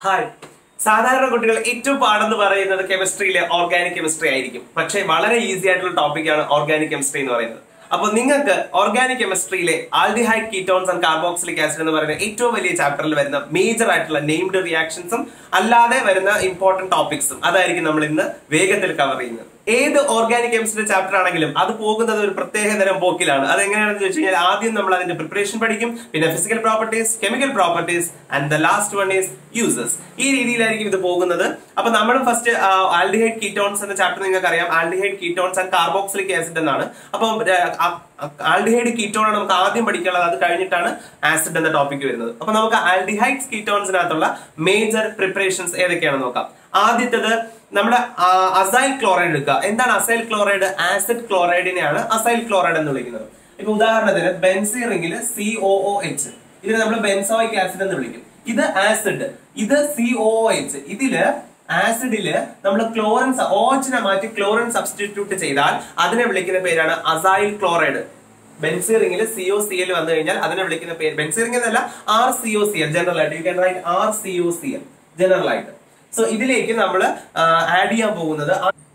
hi സാധാരണ കുട്ടികൾ ഏറ്റവും പാടെന്ന് പറയുന്നത് കെമിസ്ട്രിയിലെ ഓർഗാനിക് കെമിസ്ട്രി ആയിരിക്കും പക്ഷേ വളരെ ഈസി ആയിട്ടുള്ള ടോപ്പിക്കാണ് ഓർഗാനിക് കെമിസ്ട്രി എന്ന് പറയുന്നത് അപ്പൊ നിങ്ങൾക്ക് ഓർഗാനിക് കെമിസ്ട്രിയിലെ aldehyde ketones and carboxylic acid എന്ന് പറയുന്ന ഏറ്റവും വലിയ ചാപ്റ്ററിൽ വരുന്ന മേജർ ആയിട്ടുള്ള നെയിംഡ് റിയാക്ഷൻസും അല്ലാതെ വരുന്ന ഇമ്പോർട്ടന്റ് ടോപ്പിക്സും അതായിരിക്കും നമ്മൾ ഇന്ന് വേഗത്തിൽ കവർ ചെയ്യുന്നത് ഏത് ഓർഗാനിക് കെമിസ്ട്രി ചാപ്റ്റർ ആണെങ്കിലും അത് പോകുന്നത് ഒരു പ്രത്യേക തരം പോക്കിലാണ് അത് എങ്ങനെയാണെന്ന് ചോദിച്ചു കഴിഞ്ഞാൽ ആദ്യം നമ്മൾ അതിന്റെ പ്രിപ്പറേഷൻ പഠിക്കും പിന്നെ physical properties chemical properties and the last one is uses ഈ രീതിയിലായിരിക്കും ഇത് പോകുന്നത് അപ്പൊ നമ്മൾ ഫസ്റ്റ് ആൽഡിഹൈഡ് കീറ്റോൺസ് എന്ന ചാപ്റ്റർ നിങ്ങൾക്ക് അറിയാം aldehyde ketones and carboxylic acid എന്നാണ് അപ്പം ആൽഡിഹൈഡ് കീറ്റോൺ ആണ് നമുക്ക് ആദ്യം പഠിക്കാനുള്ളത് അത് കഴിഞ്ഞിട്ടാണ് ആസിഡ് എന്ന ടോപ്പിക് വരുന്നത് അപ്പൊ നമുക്ക് ആൽഡിഹൈഡ് കീറ്റോൺസിനകത്തുള്ള മേജർ പ്രിപ്പറേഷൻസ് ഏതൊക്കെയാണെന്ന് നോക്കാം ആദ്യത്തേത് നമ്മുടെ അസൈൽ ക്ലോറൈഡ് എടുക്കുക എന്താണ് അസൈൽ ക്ലോറൈഡ് ആസിഡ് ക്ലോറൈഡിനെയാണ് അസൈൽ ക്ലോറൈഡ് എന്ന് വിളിക്കുന്നത് ഇപ്പൊ ഉദാഹരണത്തിന് ബെൻസി റിംഗിൽ സി ഒ ഒ എച്ച് ഇതിനെ നമ്മൾ ബെൻസോയിക് ആസിഡ് എന്ന് വിളിക്കും ഇത് ആസിഡ് ഇത് സി ഒ എച്ച് ഇതില് ആസിഡില് നമ്മൾ ക്ലോറിൻ ഓച്ചിനെ മാറ്റി ക്ലോറിൻ സബ്സ്റ്റിറ്റ്യൂട്ട് ചെയ്താൽ അതിനെ വിളിക്കുന്ന പേരാണ് അസൈൽ ക്ലോറൈഡ് ബെൻസി റിംഗിൽ സി ഒ സി എൽ വന്നു കഴിഞ്ഞാൽ അതിനെ വിളിക്കുന്ന പേര് ബെൻസി റിംഗ് എന്നല്ല R C O C L general ആയിട്ട് you can write R C O C L general ആയിട്ട് സോ ഇതിലേക്ക് നമ്മൾ ആഡ് ചെയ്യാൻ പോകുന്നത്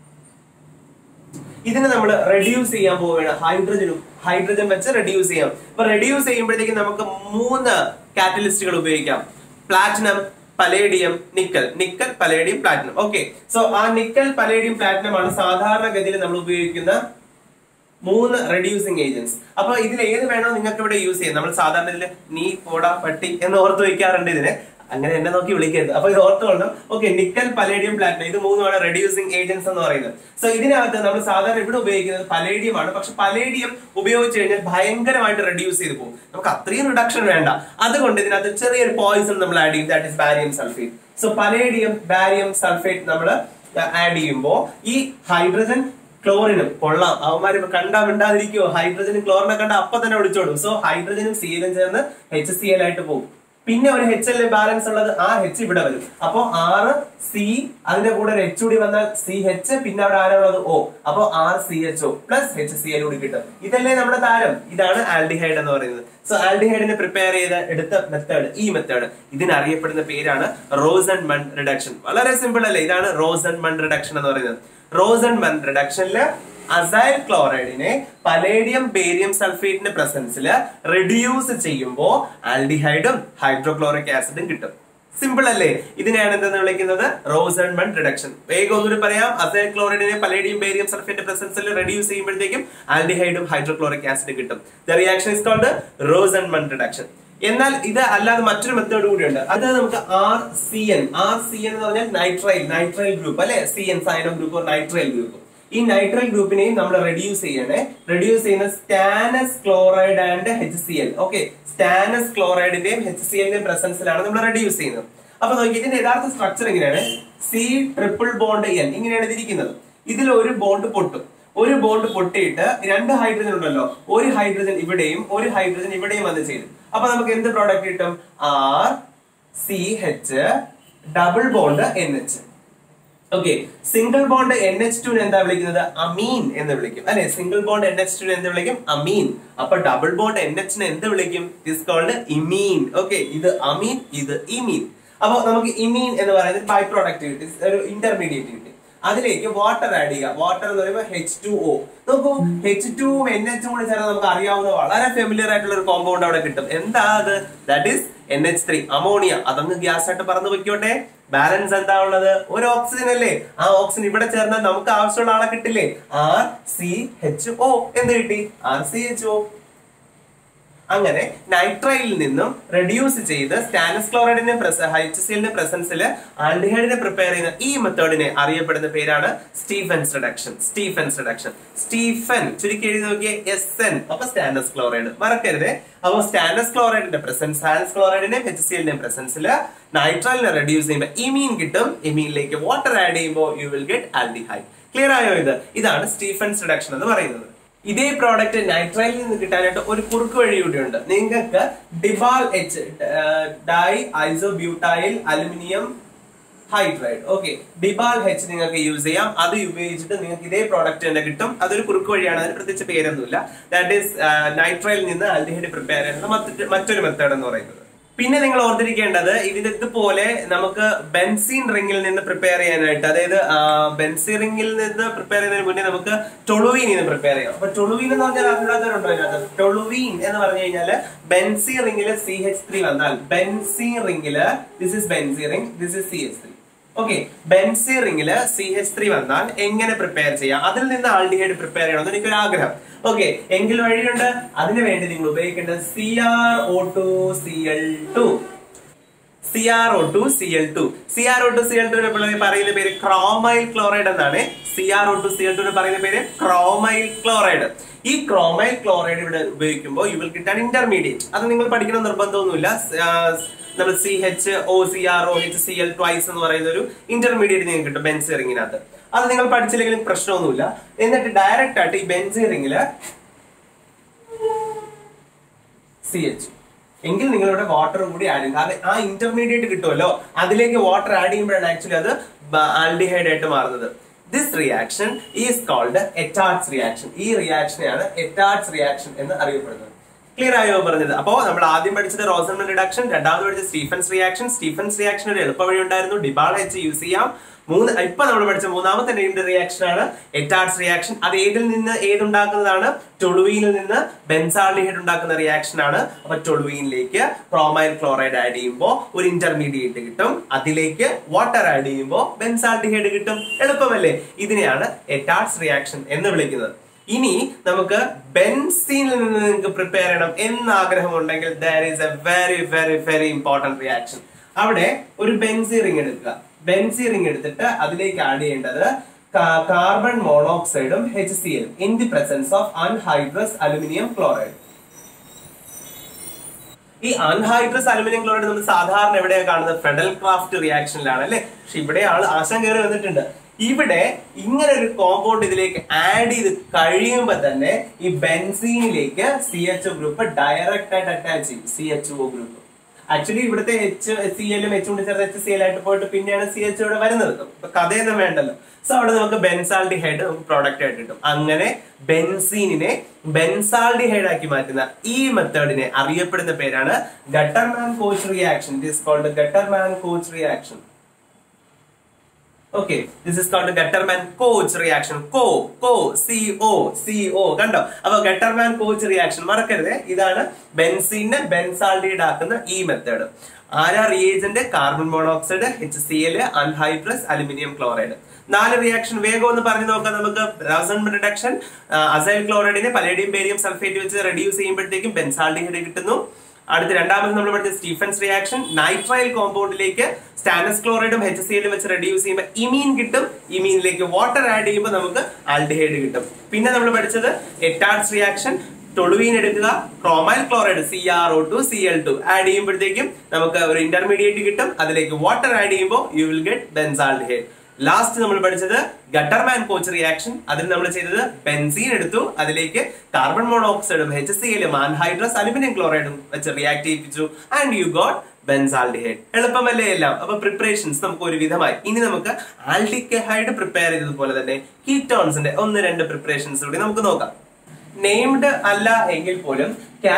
ഇതിനെ നമ്മൾ റെഡ്യൂസ് ചെയ്യാൻ പോവുകയാണ് ഹൈഡ്രജനും ഹൈഡ്രജൻ വെച്ച് റെഡ്യൂസ് ചെയ്യാം ഇപ്പൊ റെഡ്യൂസ് ചെയ്യുമ്പോഴത്തേക്ക് നമുക്ക് മൂന്ന് കാറ്റലിസ്റ്റുകൾ ഉപയോഗിക്കാം platinum palladium nickel nickel palladium platinum okay so ആ നിക്കൽ പലേഡിയം പ്ലാറ്റിനം ആണ് സാധാരണഗതിയിൽ നമ്മൾ ഉപയോഗിക്കുന്ന മൂന്ന് റെഡ്യൂസിങ് ഏജൻസ് അപ്പൊ ഇതിൽ ഏത് വേണോ നിങ്ങൾക്ക് ഇവിടെ യൂസ് ചെയ്യാം നമ്മൾ സാധാരണ ഇതിൽ നീ പോട പട്ടി എന്ന് ഓർത്ത് വെക്കാറുണ്ട് ഇതിന് അങ്ങനെ എന്നെ നോക്കി വിളിക്കരുത് അപ്പൊ ഇത് ഓർത്തുകൊള്ളും ഓക്കെ നിക്കൽ പലേഡിയം പ്ലാറ്റിനം ഇത് മൂന്നുമാണ് റെഡ്യൂസിങ് ഏജൻസ് എന്ന് പറയുന്നത് സോ ഇതിനകത്ത് നമ്മൾ സാധാരണ ഇവിടെ ഉപയോഗിക്കുന്നത് പലേഡിയം ആണ് പക്ഷെ പലേഡിയം ഉപയോഗിച്ച് കഴിഞ്ഞാൽ ഭയങ്കരമായിട്ട് റെഡ്യൂസ് ചെയ്ത് പോകും നമുക്ക് അത്രയും റിഡക്ഷൻ വേണ്ട അതുകൊണ്ട് ഇതിനകത്ത് ചെറിയൊരു പോയിസൺ നമ്മൾ ആഡ് ചെയ്യും that is barium sulphate so palladium barium sulphate നമ്മൾ ആഡ് ചെയ്യുമ്പോൾ ഈ ഹൈഡ്രജൻ ക്ലോറിനും കൊള്ളാം അവന്മാര് കണ്ടാ മിണ്ടാതിരിക്കുവോ ഹൈഡ്രജനും ക്ലോറിനെ കണ്ട അപ്പൊ തന്നെ വിളിച്ചോടും സോ ഹൈഡ്രജനും സി എല്ലും ചേർന്ന് എച്ച് സി എൽ ആയിട്ട് പോകും പിന്നെ ഒരു എച്ച് എൽ ബാലൻസ് ഉള്ളത് ആ എച്ച് ഇവിടെ വരും അപ്പൊ ആറ് സി അതിന്റെ കൂടെ ഒരു എച്ച് കൂടി വന്നാൽ സി എച്ച് പിന്നെ അവിടെ ആരാ ഉള്ളത് ഓ അപ്പൊ R C H O plus H C L കൂടി കിട്ടും ഇതല്ലേ നമ്മുടെ താരം ഇതാണ് ആൽഡിഹൈഡ് എന്ന് പറയുന്നത് സോ ആൽഡിഹൈഡിനെ പ്രിപ്പയർ ചെയ്ത എടുത്ത മെത്തേഡ് ഈ മെത്തേഡ് ഇതിനറിയപ്പെടുന്ന പേരാണ് റോസൺ മൺ റിഡക്ഷൻ വളരെ സിമ്പിൾ അല്ലേ ഇതാണ് റോസൺ മൺ റിഡക്ഷൻ എന്ന് പറയുന്നത് റോസൺ മൺ റിഡക്ഷനില് അസൈൽ ക്ലോറൈഡിനെ പലേഡിയം ബേരിയം സൾഫേറ്റിന്റെ പ്രസൻസിൽ റെഡ്യൂസ് ചെയ്യുമ്പോൾ ആൽഡിഹൈഡും ഹൈഡ്രോക്ലോറിക് ആസിഡും കിട്ടും സിമ്പിൾ അല്ലേ ഇതിനെയാണ് എന്തെന്ന് വിളിക്കുന്നത് റോസൺ മൺ റിഡക്ഷൻ വേഗം ഒന്നുകൂടി പറയാം അസൈൽ ക്ലോറൈഡിനെ പലേഡിയം ബേരിയം സൾഫേറ്റിന്റെ പ്രസൻസിൽ റെഡ്യൂസ് ചെയ്യുമ്പോഴത്തേക്കും ആൽഡിഹൈഡും ഹൈഡ്രോക്ലോറിക് ആസിഡും കിട്ടും the reaction is called Rosenmund reduction എന്നാൽ ഇത് അല്ലാതെ മറ്റൊരു മെത്തേഡ് കൂടിയുണ്ട് അത് നമുക്ക് R C N R C N എന്ന് പറഞ്ഞാൽ നൈട്രൈൽ നൈട്രൈൽ ഗ്രൂപ്പ് അല്ലെ C N cyano group nitrile group ഈ നൈട്രൽ ഗ്രൂപ്പിനെയും നമ്മൾ റെഡ്യൂസ് ചെയ്യണേ റെഡ്യൂസ് ചെയ്യുന്ന stannous chloride and H C L okay stannous ക്ലോറൈഡിന്റെയും എച്ച് സി എല്ലിന്റെയും പ്രസൻസിലാണ് നമ്മൾ റെഡ്യൂസ് ചെയ്യുന്നത് അപ്പൊ നോക്കി ഇതിന്റെ യഥാർത്ഥ സ്ട്രക്ചർ എങ്ങനെയാണ് സി ട്രിപ്പിൾ ബോണ്ട് എൻ ഇങ്ങനെയാണ് ഇതിരിക്കുന്നത് ഇതിൽ ഒരു ബോണ്ട് പൊട്ടും ഒരു ബോണ്ട് പൊട്ടിയിട്ട് രണ്ട് ഹൈഡ്രജൻ ഉണ്ടല്ലോ ഒരു ഹൈഡ്രജൻ ഇവിടെയും ഒരു ഹൈഡ്രജൻ ഇവിടെയും വന്ന് ചെയ്തു അപ്പൊ നമുക്ക് എന്ത് പ്രോഡക്റ്റ് കിട്ടും R C H double bond N H okay single bond N H two എന്താ വിളിക്കുന്നത് അമീൻ എന്ന് വിളിക്കും അല്ലെ single bond N H two എന്ത് വിളിക്കും അമീൻ അപ്പൊ ഡബിൾ ബോണ്ട് എൻ എച്ചിനെ എന്ത് വിളിക്കും ഇസ് കോൾഡ് ഇമീൻ ഓക്കെ ഇത് അമീൻ ഇത് ഇമീൻ അപ്പൊ നമുക്ക് ഇമീൻ എന്ന് പറയുന്നത് ബൈ പ്രോഡക്റ്റ് കിട്ടി ഒരു ഇന്റർമീഡിയറ്റ് കിട്ടി അതിലേക്ക് വാട്ടർ ആഡ് ചെയ്യുക വാട്ടർ എന്ന് പറയുമ്പോൾ എച്ച് ടു ഒ നോക്കൂ എച്ച് ടു എൻ എച്ചും കൂടി ചേർന്ന് നമുക്ക് അറിയാവുന്ന വളരെ ഫെമിലിയർ ആയിട്ടുള്ള ഒരു കോമ്പൗണ്ട് അവിടെ കിട്ടും എന്താ അത് that is N H three ammonia അതങ്ങ് ഗ്യാസ് ആയിട്ട് പറന്ന് വെക്കോട്ടെ ബാലൻസ് എന്താ ഉള്ളത് ഒരു ഓക്സിജൻ അല്ലേ ആ ഓക്സിജൻ ഇവിടെ ചേർന്നാൽ നമുക്ക് ആവശ്യമുള്ള ആളെ കിട്ടില്ലേ ആർ സി എച്ച് ഒ എന്ത് കിട്ടി ആർ സി എച്ച് ഒ അങ്ങനെ നൈട്രൈലിൽ നിന്നും റെഡ്യൂസ് ചെയ്ത് സ്റ്റാനസ് ക്ലോറൈഡിന്റെ എച്ച് സി എല്ലിന്റെ പ്രസൻസിൽ ആൽഡിഹൈഡിനെ പ്രിപ്പയർ ചെയ്യുന്ന ഈ മെത്തേഡിനെ അറിയപ്പെടുന്ന പേരാണ് Stephen's reduction Stephen's reduction Stephen ചുരുക്കി എഴുതി നോക്കിയേ എസ് എൻ അപ്പൊ സ്റ്റാനസ് ക്ലോറൈഡ് മറക്കരുത് അപ്പൊ സ്റ്റാനസ് ക്ലോറൈഡിന്റെ പ്രസൻസ് സ്റ്റാനസ് ക്ലോറൈഡിന്റെയും എച്ച് സി എല്ലിന്റെയും പ്രസൻസിൽ നൈട്രലിനെ റെഡ്യൂസ് ചെയ്യുമ്പോൾ ഇമീൻ കിട്ടും ഇമീനിലേക്ക് വാട്ടർ ആഡ് ചെയ്യുമ്പോൾ you will get aldehyde clear ആയോ ഇത് ഇതാണ് സ്റ്റീഫൻസ് റിഡക്ഷൻ എന്ന് പറയുന്നത് ഇതേ പ്രോഡക്റ്റ് നൈട്രൈലിൽ നിന്ന് കിട്ടാനായിട്ട് ഒരു കുറുക്ക് വഴി കൂടിയുണ്ട് നിങ്ങൾക്ക് DIBAL H di isobutyl aluminium hydride okay DIBAL H നിങ്ങൾക്ക് യൂസ് ചെയ്യാം അത് ഉപയോഗിച്ചിട്ട് നിങ്ങൾക്ക് ഇതേ പ്രോഡക്റ്റ് തന്നെ കിട്ടും അതൊരു കുറുക്ക് വഴിയാണ് അതിന് പ്രത്യേകിച്ച് പേരൊന്നുമില്ല ദാറ്റ് ഈസ് നൈട്രൈലിൽ നിന്ന് ആൽഡിഹൈഡ് പ്രിപ്പയർ ചെയ്യുന്ന മറ്റൊരു മെത്തേഡ് എന്ന് പറയുന്നത് പിന്നെ നിങ്ങൾ ഓർത്തിരിക്കേണ്ടത് ഇതിന്റെ ഇതുപോലെ നമുക്ക് ബെൻസീൻ റിംഗിൽ നിന്ന് പ്രിപ്പയർ ചെയ്യാനായിട്ട് അതായത് ബെൻസീൻ റിംഗിൽ നിന്ന് പ്രിപ്പയർ ചെയ്യുന്നതിന് മുന്നേ നമുക്ക് ടൊളുവീൻ നിന്ന് പ്രിപ്പയർ ചെയ്യാം അപ്പൊ ടൊളുവീൻ എന്ന് പറഞ്ഞാൽ അറിയാത്തവരുണ്ടോ ഇതിനകത്ത് ടൊളുവീൻ എന്ന് പറഞ്ഞു കഴിഞ്ഞാൽ ബെൻസീൻ റിംഗിൽ സി എച്ച് ത്രീ വന്നാൽ ബെൻസീൻ റിംഗില് this is benzene ring this is C H three okay benzene റിംഗില് സി എച്ച് ത്രീ വന്നാൽ എങ്ങനെ പ്രിപ്പയർ ചെയ്യാം അതിൽ നിന്ന് ആൾഡിഹൈഡ് പ്രിപ്പയർ ചെയ്യണമെന്ന് എനിക്കൊരു ആഗ്രഹം ഓക്കെ എങ്കിൽ വഴിയുണ്ട് അതിനു വേണ്ടി നിങ്ങൾ ഉപയോഗിക്കേണ്ടത് C R O two C L two C R O two C L two C R O two C L two പറയുന്ന പേര് ക്രോമൈൽ ക്ലോറൈഡ് എന്നാണ് C R O two C L two പറയുന്ന പേര് ക്രോമൈൽ ക്ലോറൈഡ് ഈ chromyl chloride ഇവിടെ ഉപയോഗിക്കുമ്പോൾ you will കിട്ടാൻ intermediate അത് നിങ്ങൾ പഠിക്കണം നിർബന്ധമൊന്നുമില്ല നമ്മൾ C H O C R O H C L twice എന്ന് പറയുന്ന ഒരു ഇന്റർമീഡിയറ്റ് നിങ്ങൾക്ക് കിട്ടും ബെൻസിറിങ്ങിനകത്ത് അത് നിങ്ങൾ പഠിച്ചില്ലെങ്കിലും പ്രശ്നമൊന്നുമില്ല എന്നിട്ട് ഡയറക്റ്റ് ആയിട്ട് ഈ ബെൻസിറിങ്ങില് സി എച്ച് എങ്കിൽ നിങ്ങളിവിടെ വാട്ടർ കൂടി ആഡ് ചെയ്യും കാരണം ആ ഇന്റർമീഡിയറ്റ് കിട്ടുമല്ലോ അതിലേക്ക് വാട്ടർ ആഡ് ചെയ്യുമ്പോഴാണ് ആക്ച്വലി അത് ആൽഡിഹൈഡ് ആയിട്ട് മാറുന്നത് this reaction is called Etard's reaction ഈ റിയാക്ഷനെയാണ് എറ്റാർട്സ് റിയാക്ഷൻ എന്ന് അറിയപ്പെടുന്നത് ക്ലിയർ ആയോ പറഞ്ഞത് അപ്പോ നമ്മൾ ആദ്യം പഠിച്ചത് റോസൺമൻ റിഡക്ഷൻ രണ്ടാമത് പഠിച്ചത് സ്റ്റീഫൻസ് റിയാക്ഷൻ സ്റ്റീഫൻസ് റിയാക്ഷൻ ഒരു എളുപ്പ വഴി ഉണ്ടായിരുന്നു ഡിബാൾ വെച്ച് യൂസ് ചെയ്യാം മൂന്ന് ഇപ്പൊ നമ്മൾ പഠിച്ച മൂന്നാമത്തെ നെയിംഡ് റിയാക്ഷൻ ആണ് എറ്റാർട്സ് റിയാക്ഷൻ അത് ഏതിൽ നിന്ന് ഏതുണ്ടാക്കുന്നതാണ് ടൊളുവീനിൽ നിന്ന് ബെൻസാൾഡിഹൈഡ് ഉണ്ടാക്കുന്ന റിയാക്ഷൻ ആണ് അപ്പൊ ടൊളുവീനിലേക്ക് ക്രോമൈൽ ക്ലോറൈഡ് ആഡ് ചെയ്യുമ്പോൾ ഒരു ഇന്റർമീഡിയറ്റ് കിട്ടും അതിലേക്ക് വാട്ടർ ആഡ് ചെയ്യുമ്പോൾ ബെൻസാൾഡിഹൈഡ് കിട്ടും എളുപ്പമല്ലേ ഇതിനെയാണ് എറ്റാർട്സ് റിയാക്ഷൻ എന്ന് വിളിക്കുന്നത് ഇനി നമുക്ക് ബെൻസീനിൽ നിന്ന് നിങ്ങൾക്ക് പ്രിപ്പയർ ചെയ്യണം എന്ന് ആഗ്രഹമുണ്ടെങ്കിൽ there is a very very very important reaction അവിടെ ഒരു ബെൻസി റിംഗ് എടുക്കുക ബെൻസി റിംഗ് എടുത്തിട്ട് അതിലേക്ക് ആഡ് ചെയ്യേണ്ടത് കാർബൺ മോണോക്സൈഡും H C L in the presence of anhydrous aluminium chloride ഈ അൺഹൈഡ്രസ് അലുമിനിയം ക്ലോറൈഡ് നമ്മൾ സാധാരണ എവിടെയാണ് കാണുന്നത് ഫെഡൽ ക്രാഫ്റ്റ് റിയാക്ഷനിലാണ് അല്ലെ പക്ഷെ ഇവിടെ ആൾ ആശം കയറി വന്നിട്ടുണ്ട് ഇവിടെ ഇങ്ങനെ ഒരു കോമ്പൗണ്ട് ഇതിലേക്ക് ആഡ് ചെയ്ത് കഴിയുമ്പോൾ തന്നെ ഈ ബെൻസീനിലേക്ക് C H O group direct ആയിട്ട് അറ്റാച്ച് ചെയ്യും C H O group actually ഇവിടുത്തെ എച്ച് സി എല്ലും എച്ച് കൊണ്ട് ചേർത്ത് എച്ച് സി എൽ ആയിട്ട് പോയിട്ട് പിന്നെയാണ് സി എച്ച് ഇവിടെ വരുന്നത് അപ്പൊ കഥയൊന്നും വേണ്ടല്ലോ സോ അവിടെ നമുക്ക് ബെൻസാൾഡിഹൈഡ് നമുക്ക് പ്രോഡക്റ്റ് ആയിട്ട് കിട്ടും അങ്ങനെ ബെൻസീനിനെ ബെൻസാൾഡിഹൈഡ് ആക്കി മാറ്റുന്ന ഈ മെത്തേഡിനെ അറിയപ്പെടുന്ന പേരാണ് Gattermann Koch reaction it is called Gattermann Koch reaction okay this is called Gattermann Koch reaction CO CO C O C O കണ്ടോ അപ്പൊ ഗട്ടർമാൻ കോച്ച് റിയാക്ഷൻ മറക്കരുത് ഇതാണ് ബെൻസീനെ ബെൻസാൾഡിഡ് ആക്കുന്ന ഈ മെത്തേഡ് ആരാ reagent carbon monoxide H C L anhydrous aluminium chloride നാല് reaction വേഗം ഒന്ന് പറഞ്ഞു നോക്കാം നമുക്ക് റസൺ റിഡക്ഷൻ അസൈൽ ക്ലോറൈഡിനെ പലേഡിയം ബേരിയം സൾഫേറ്റ് വെച്ച് റെഡ്യൂസ് ചെയ്യുമ്പോഴത്തേക്കും ബെൻസാൾഡിഹൈഡ് കിട്ടുന്നു അടുത്ത രണ്ടാമത് നമ്മൾ പഠിച്ച സ്റ്റീഫൻസ് റിയാക്ഷൻ നൈട്രൈൽ കോമ്പൗണ്ടിലേക്ക് സ്റ്റാനസ് ക്ലോറൈഡും എച്ച് സി എല്ലും വെച്ച് റെഡ്യൂസ് ചെയ്യുമ്പോൾ ഇമീൻ കിട്ടും ഇമീനിലേക്ക് വാട്ടർ ആഡ് ചെയ്യുമ്പോൾ നമുക്ക് ആൽഡിഹൈഡ് കിട്ടും പിന്നെ നമ്മൾ പഠിച്ചത് എറ്റാർട്സ് റിയാക്ഷൻ ടൊളുവീൻ എടുക്കുക chromyl chloride C R O two C L two add ചെയ്യുമ്പോഴത്തേക്കും നമുക്ക് ഒരു ഇന്റർമീഡിയറ്റ് കിട്ടും അതിലേക്ക് വാട്ടർ ആഡ് ചെയ്യുമ്പോൾ you will get benzaldehyde last നമ്മൾ പഠിച്ചത് ഗട്ടർമാൻ കോച്ച് റിയാക്ഷൻ അതിൽ നമ്മൾ ചെയ്തത് ബെൻസീൻ എടുത്തു അതിലേക്ക് കാർബൺ മോണോക്സൈഡും എച്ച് സി എല്ലും ആൻഹൈഡ്രസ് അലുമിനിയം ക്ലോറൈഡും വെച്ച് റിയാക്ട് ചെയ്യിപ്പിച്ചു ആൻഡ് യു ഗോട്ട് ബെൻസാൾഡിഹൈഡ് എളുപ്പമല്ലേ എല്ലാം അപ്പൊ പ്രിപ്പറേഷൻസ് നമുക്ക് ഒരു വിധമായി ഇനി നമുക്ക് ആൽഡിക്കഹൈഡ് പ്രിപ്പയർ ചെയ്തതുപോലെ തന്നെ കീറ്റോൺസിന്റെ ഒന്ന് രണ്ട് പ്രിപ്പറേഷൻസ് കൂടി നമുക്ക് നോക്കാം നെയ്മഡ് അല്ല എങ്കിൽ പോലും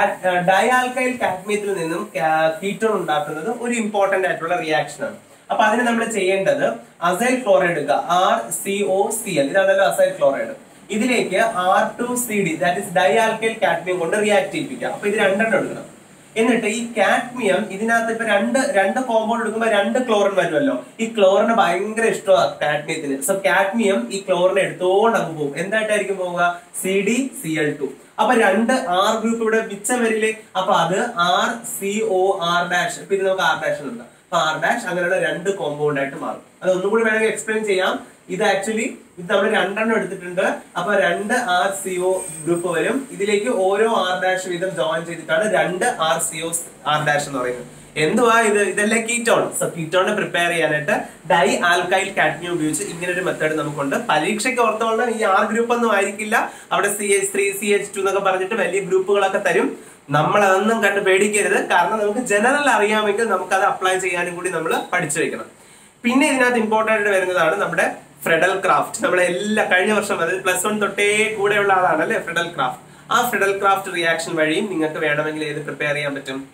ഡയാൽക്കൈൽ കാഡ്മിയത്തിൽ നിന്നും കീറ്റോൺ ഉണ്ടാക്കുന്നത് ഒരു ഇമ്പോർട്ടന്റ് ആയിട്ടുള്ള റിയാക്ഷൻ ആണ് അപ്പൊ അതിന് നമ്മൾ ചെയ്യേണ്ടത് അസൈൽ ക്ലോറൈഡ് എടുക്കുക R C O C L ഇതാണല്ലോ അസൈൽ ക്ലോറൈഡ് ഇതിലേക്ക് R two C D that is dialkyl cadmium കൊണ്ട് റിയാക്ട് ചെയ്യിപ്പിക്കുക അപ്പൊ ഇത് രണ്ടെണ്ണം എടുക്കണം എന്നിട്ട് ഈ കാഡ്മിയം ഇതിനകത്ത് ഇപ്പൊ രണ്ട് രണ്ട് കോമ്പൗണ്ട് എടുക്കുമ്പോൾ രണ്ട് ക്ലോറിൻ വരുമല്ലോ ഈ ക്ലോറിന് ഭയങ്കര ഇഷ്ടമാണ് കാഡ്മിയത്തിന് സോ കാഡ്മിയം ഈ ക്ലോറിനെ എടുത്തോണ്ട് അങ്ങ് പോകും എന്തായിട്ടായിരിക്കും പോവുക C D C L two അപ്പൊ രണ്ട് ആർ ഗ്രൂപ്പ് ഇവിടെ മിച്ചം വരില്ലേ അപ്പൊ അത് R C O R dash ഇപ്പൊ ഇത് നമുക്ക് ആർ ഡാഷ് ഉണ്ട് അപ്പൊ ആർ ഡാഷ് അങ്ങനെയുള്ള രണ്ട് കോമ്പൗണ്ട് ആയിട്ട് മാറും അത് ഒന്നും കൂടി വേണമെങ്കിൽ എക്സ്പ്ലെയിൻ ചെയ്യാം ഇത് ആക്ച്വലി ഇത് നമ്മൾ രണ്ടെണ്ണം എടുത്തിട്ടുണ്ട് അപ്പൊ രണ്ട് ആർ സി ഒ ഗ്രൂപ്പ് വരും ഇതിലേക്ക് ഓരോ ആർ ഡാഷ് വീതം ജോയിൻ ചെയ്തിട്ടാണ് രണ്ട് R C O R dash എന്ന് പറയുന്നത് എന്തുവാ ഇത് ഇതല്ലേ കീറ്റോൺ സോ കീറ്റോണിനെ പ്രിപ്പയർ ചെയ്യാനായിട്ട് ഡൈ ആൽക്കൈൽ കാഡ്മിയം ഉപയോഗിച്ച് ഇങ്ങനെ ഒരു മെത്തേഡ് നമുക്കുണ്ട് പരീക്ഷയ്ക്ക് ഓർത്തോളം ഈ ആർ ഗ്രൂപ്പ് ഒന്നും ആയിരിക്കില്ല അവിടെ C H three C H two എന്നൊക്കെ പറഞ്ഞിട്ട് വലിയ ഗ്രൂപ്പുകളൊക്കെ തരും നമ്മൾ അതൊന്നും കണ്ട് പേടിക്കരുത് കാരണം നമുക്ക് ജനറൽ അറിയാമെങ്കിൽ നമുക്ക് അത് അപ്ലൈ ചെയ്യാനും കൂടി നമ്മൾ പഠിച്ചു വെക്കണം പിന്നെ ഇതിനകത്ത് ഇമ്പോർട്ടൻ്റ് ആയിട്ട് വരുന്നതാണ് നമ്മുടെ ഫ്രെഡൽ ക്രാഫ്റ്റ് നമ്മളെ എല്ലാ കഴിഞ്ഞ വർഷം അതായത് പ്ലസ് വൺ തൊട്ടേ കൂടെയുള്ള ആളാണ് അല്ലെ ഫ്രെഡൽ ക്രാഫ്റ്റ് ആ ഫ്രെഡൽ ക്രാഫ്റ്റ് റിയാക്ഷൻ വഴിയും നിങ്ങൾക്ക് വേണമെങ്കിൽ ഏത് പ്രിപ്പയർ ചെയ്യാൻ പറ്റും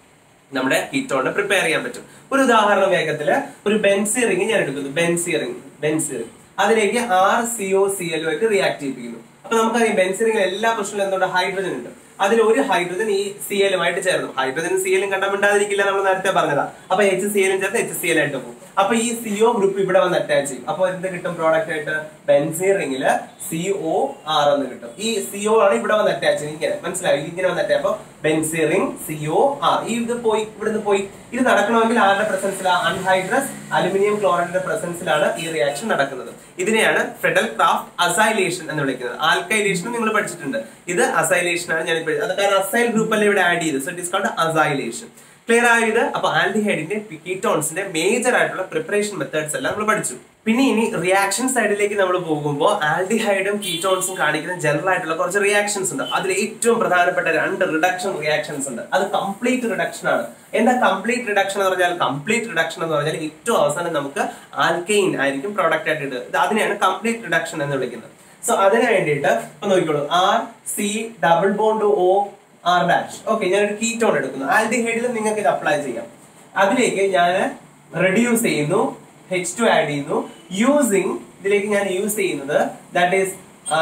നമ്മുടെ കീറ്റോണിനെ പ്രിപ്പയർ ചെയ്യാൻ പറ്റും ഒരു ഉദാഹരണം വേഗത്തില് ഒരു ബെൻസി റിംഗ് ഞാൻ എടുക്കുന്നു ബെൻസി റിംഗ് ബെൻസി റിംഗ് അതിലേക്ക് R C O C L ആയിട്ട് റിയാക്ട് ചെയ്യിപ്പിക്കുന്നു അപ്പൊ നമുക്കറിയാം ബെൻസി റിംഗിൽ എല്ലാ പ്രശ്നങ്ങളും എന്തുകൊണ്ട് ഹൈഡ്രജൻ ഉണ്ട് അതിൽ ഒരു ഹൈഡ്രജൻ ഈ സി എല്ലുമായിട്ട് ചേർന്നു ഹൈഡ്രജനും സി എല്ലും കണ്ടമിണ്ടാതിരിക്കില്ല നമ്മൾ നേരത്തെ പറഞ്ഞതാ അപ്പൊ എച്ച് സി എല്ലും ചേർത്ത് എച്ച് സി എൽ ആയിട്ട് പോകും അപ്പൊ ഈ സി ഒ ഗ്രൂപ്പ് ഇവിടെ വന്ന് അറ്റാച്ച് ചെയ്യും അപ്പൊ എന്ത് കിട്ടും പ്രോഡക്റ്റ് ആയിട്ട് ബെൻസീൻ റിംഗില് സി ഒ ആർ എന്ന് കിട്ടും ഈ സി ഒ ആണ് ഇവിടെ വന്ന് അറ്റാച്ച് ചെയ്യും ഇങ്ങനെ മനസ്സിലായി ഇങ്ങനെ വന്ന് അറ്റാച്ച് അപ്പൊ benzene ring C O R ഈ ഇത് പോയി ഇവിടുന്ന് പോയി ഇത് നടക്കണമെങ്കിൽ ആരുടെ പ്രസൻസിലാണ് അൺഹൈഡ്രസ് അലുമിനിയം ക്ലോറൈഡിന്റെ പ്രസൻസിലാണ് ഈ റിയാക്ഷൻ നടക്കുന്നത് ഇതിനെയാണ് ഫെഡൽ ക്രാഫ്റ്റ് അസൈലേഷൻ എന്ന് വിളിക്കുന്നത് ആൽക്കൈലേഷൻ നിങ്ങൾ പഠിച്ചിട്ടുണ്ട് ഇത് അസൈലേഷൻ ആണ് ഞാൻ പഠിച്ചത് അത് കാരണം അസൈൽ ഗ്രൂപ്പ് അല്ലേ ഇവിടെ ആഡ് ചെയ്ത് so it is called acylation clear ആയത് അപ്പൊ ആൽഡിഹൈഡിന്റെ കീറ്റോൺസിന്റെ മേജർ ആയിട്ടുള്ള പ്രിപ്പറേഷൻ മെത്തേഡ്സ് എല്ലാം നമ്മൾ പഠിച്ചു പിന്നെ ഇനി റിയാക്ഷൻ സൈഡിലേക്ക് നമ്മൾ പോകുമ്പോൾ ആൽഡിഹൈഡും കീറ്റോൺസും കാണിക്കുന്ന ജനറൽ ആയിട്ടുള്ള കുറച്ച് റിയാക്ഷൻസ് ഉണ്ട് അതിൽ ഏറ്റവും പ്രധാനപ്പെട്ട രണ്ട് റിഡക്ഷൻ റിയാക്ഷൻസ് ഉണ്ട് അത് കംപ്ലീറ്റ് റിഡക്ഷൻ ആണ് എന്താ കംപ്ലീറ്റ് റിഡക്ഷൻ എന്ന് പറഞ്ഞാൽ കംപ്ലീറ്റ് റിഡക്ഷൻ എന്ന് പറഞ്ഞാൽ ഏറ്റവും അവസാനം നമുക്ക് ആൽക്കെയിൻ ആയിരിക്കും പ്രോഡക്റ്റ് ആയിട്ട് ഇടുക ഇത് അതിനെയാണ് കംപ്ലീറ്റ് റിഡക്ഷൻ എന്ന് വിളിക്കുന്നത് സോ അതിന് വേണ്ടിയിട്ട് ഇപ്പൊ നോക്കിക്കോളൂ R C double bond O R dash okay ഞാനൊരു കീറ്റോൺ എടുക്കുന്നു ആൽഡിഹൈഡിൽ നിങ്ങൾക്ക് ഇത് അപ്ലൈ ചെയ്യാം അതിലേക്ക് ഞാൻ റെഡ്യൂസ് ചെയ്യുന്നു എച്ച് ടു ആഡ് ചെയ്യുന്നു യൂസിങ് ഇതിലേക്ക് ഞാൻ യൂസ് ചെയ്യുന്നത് that is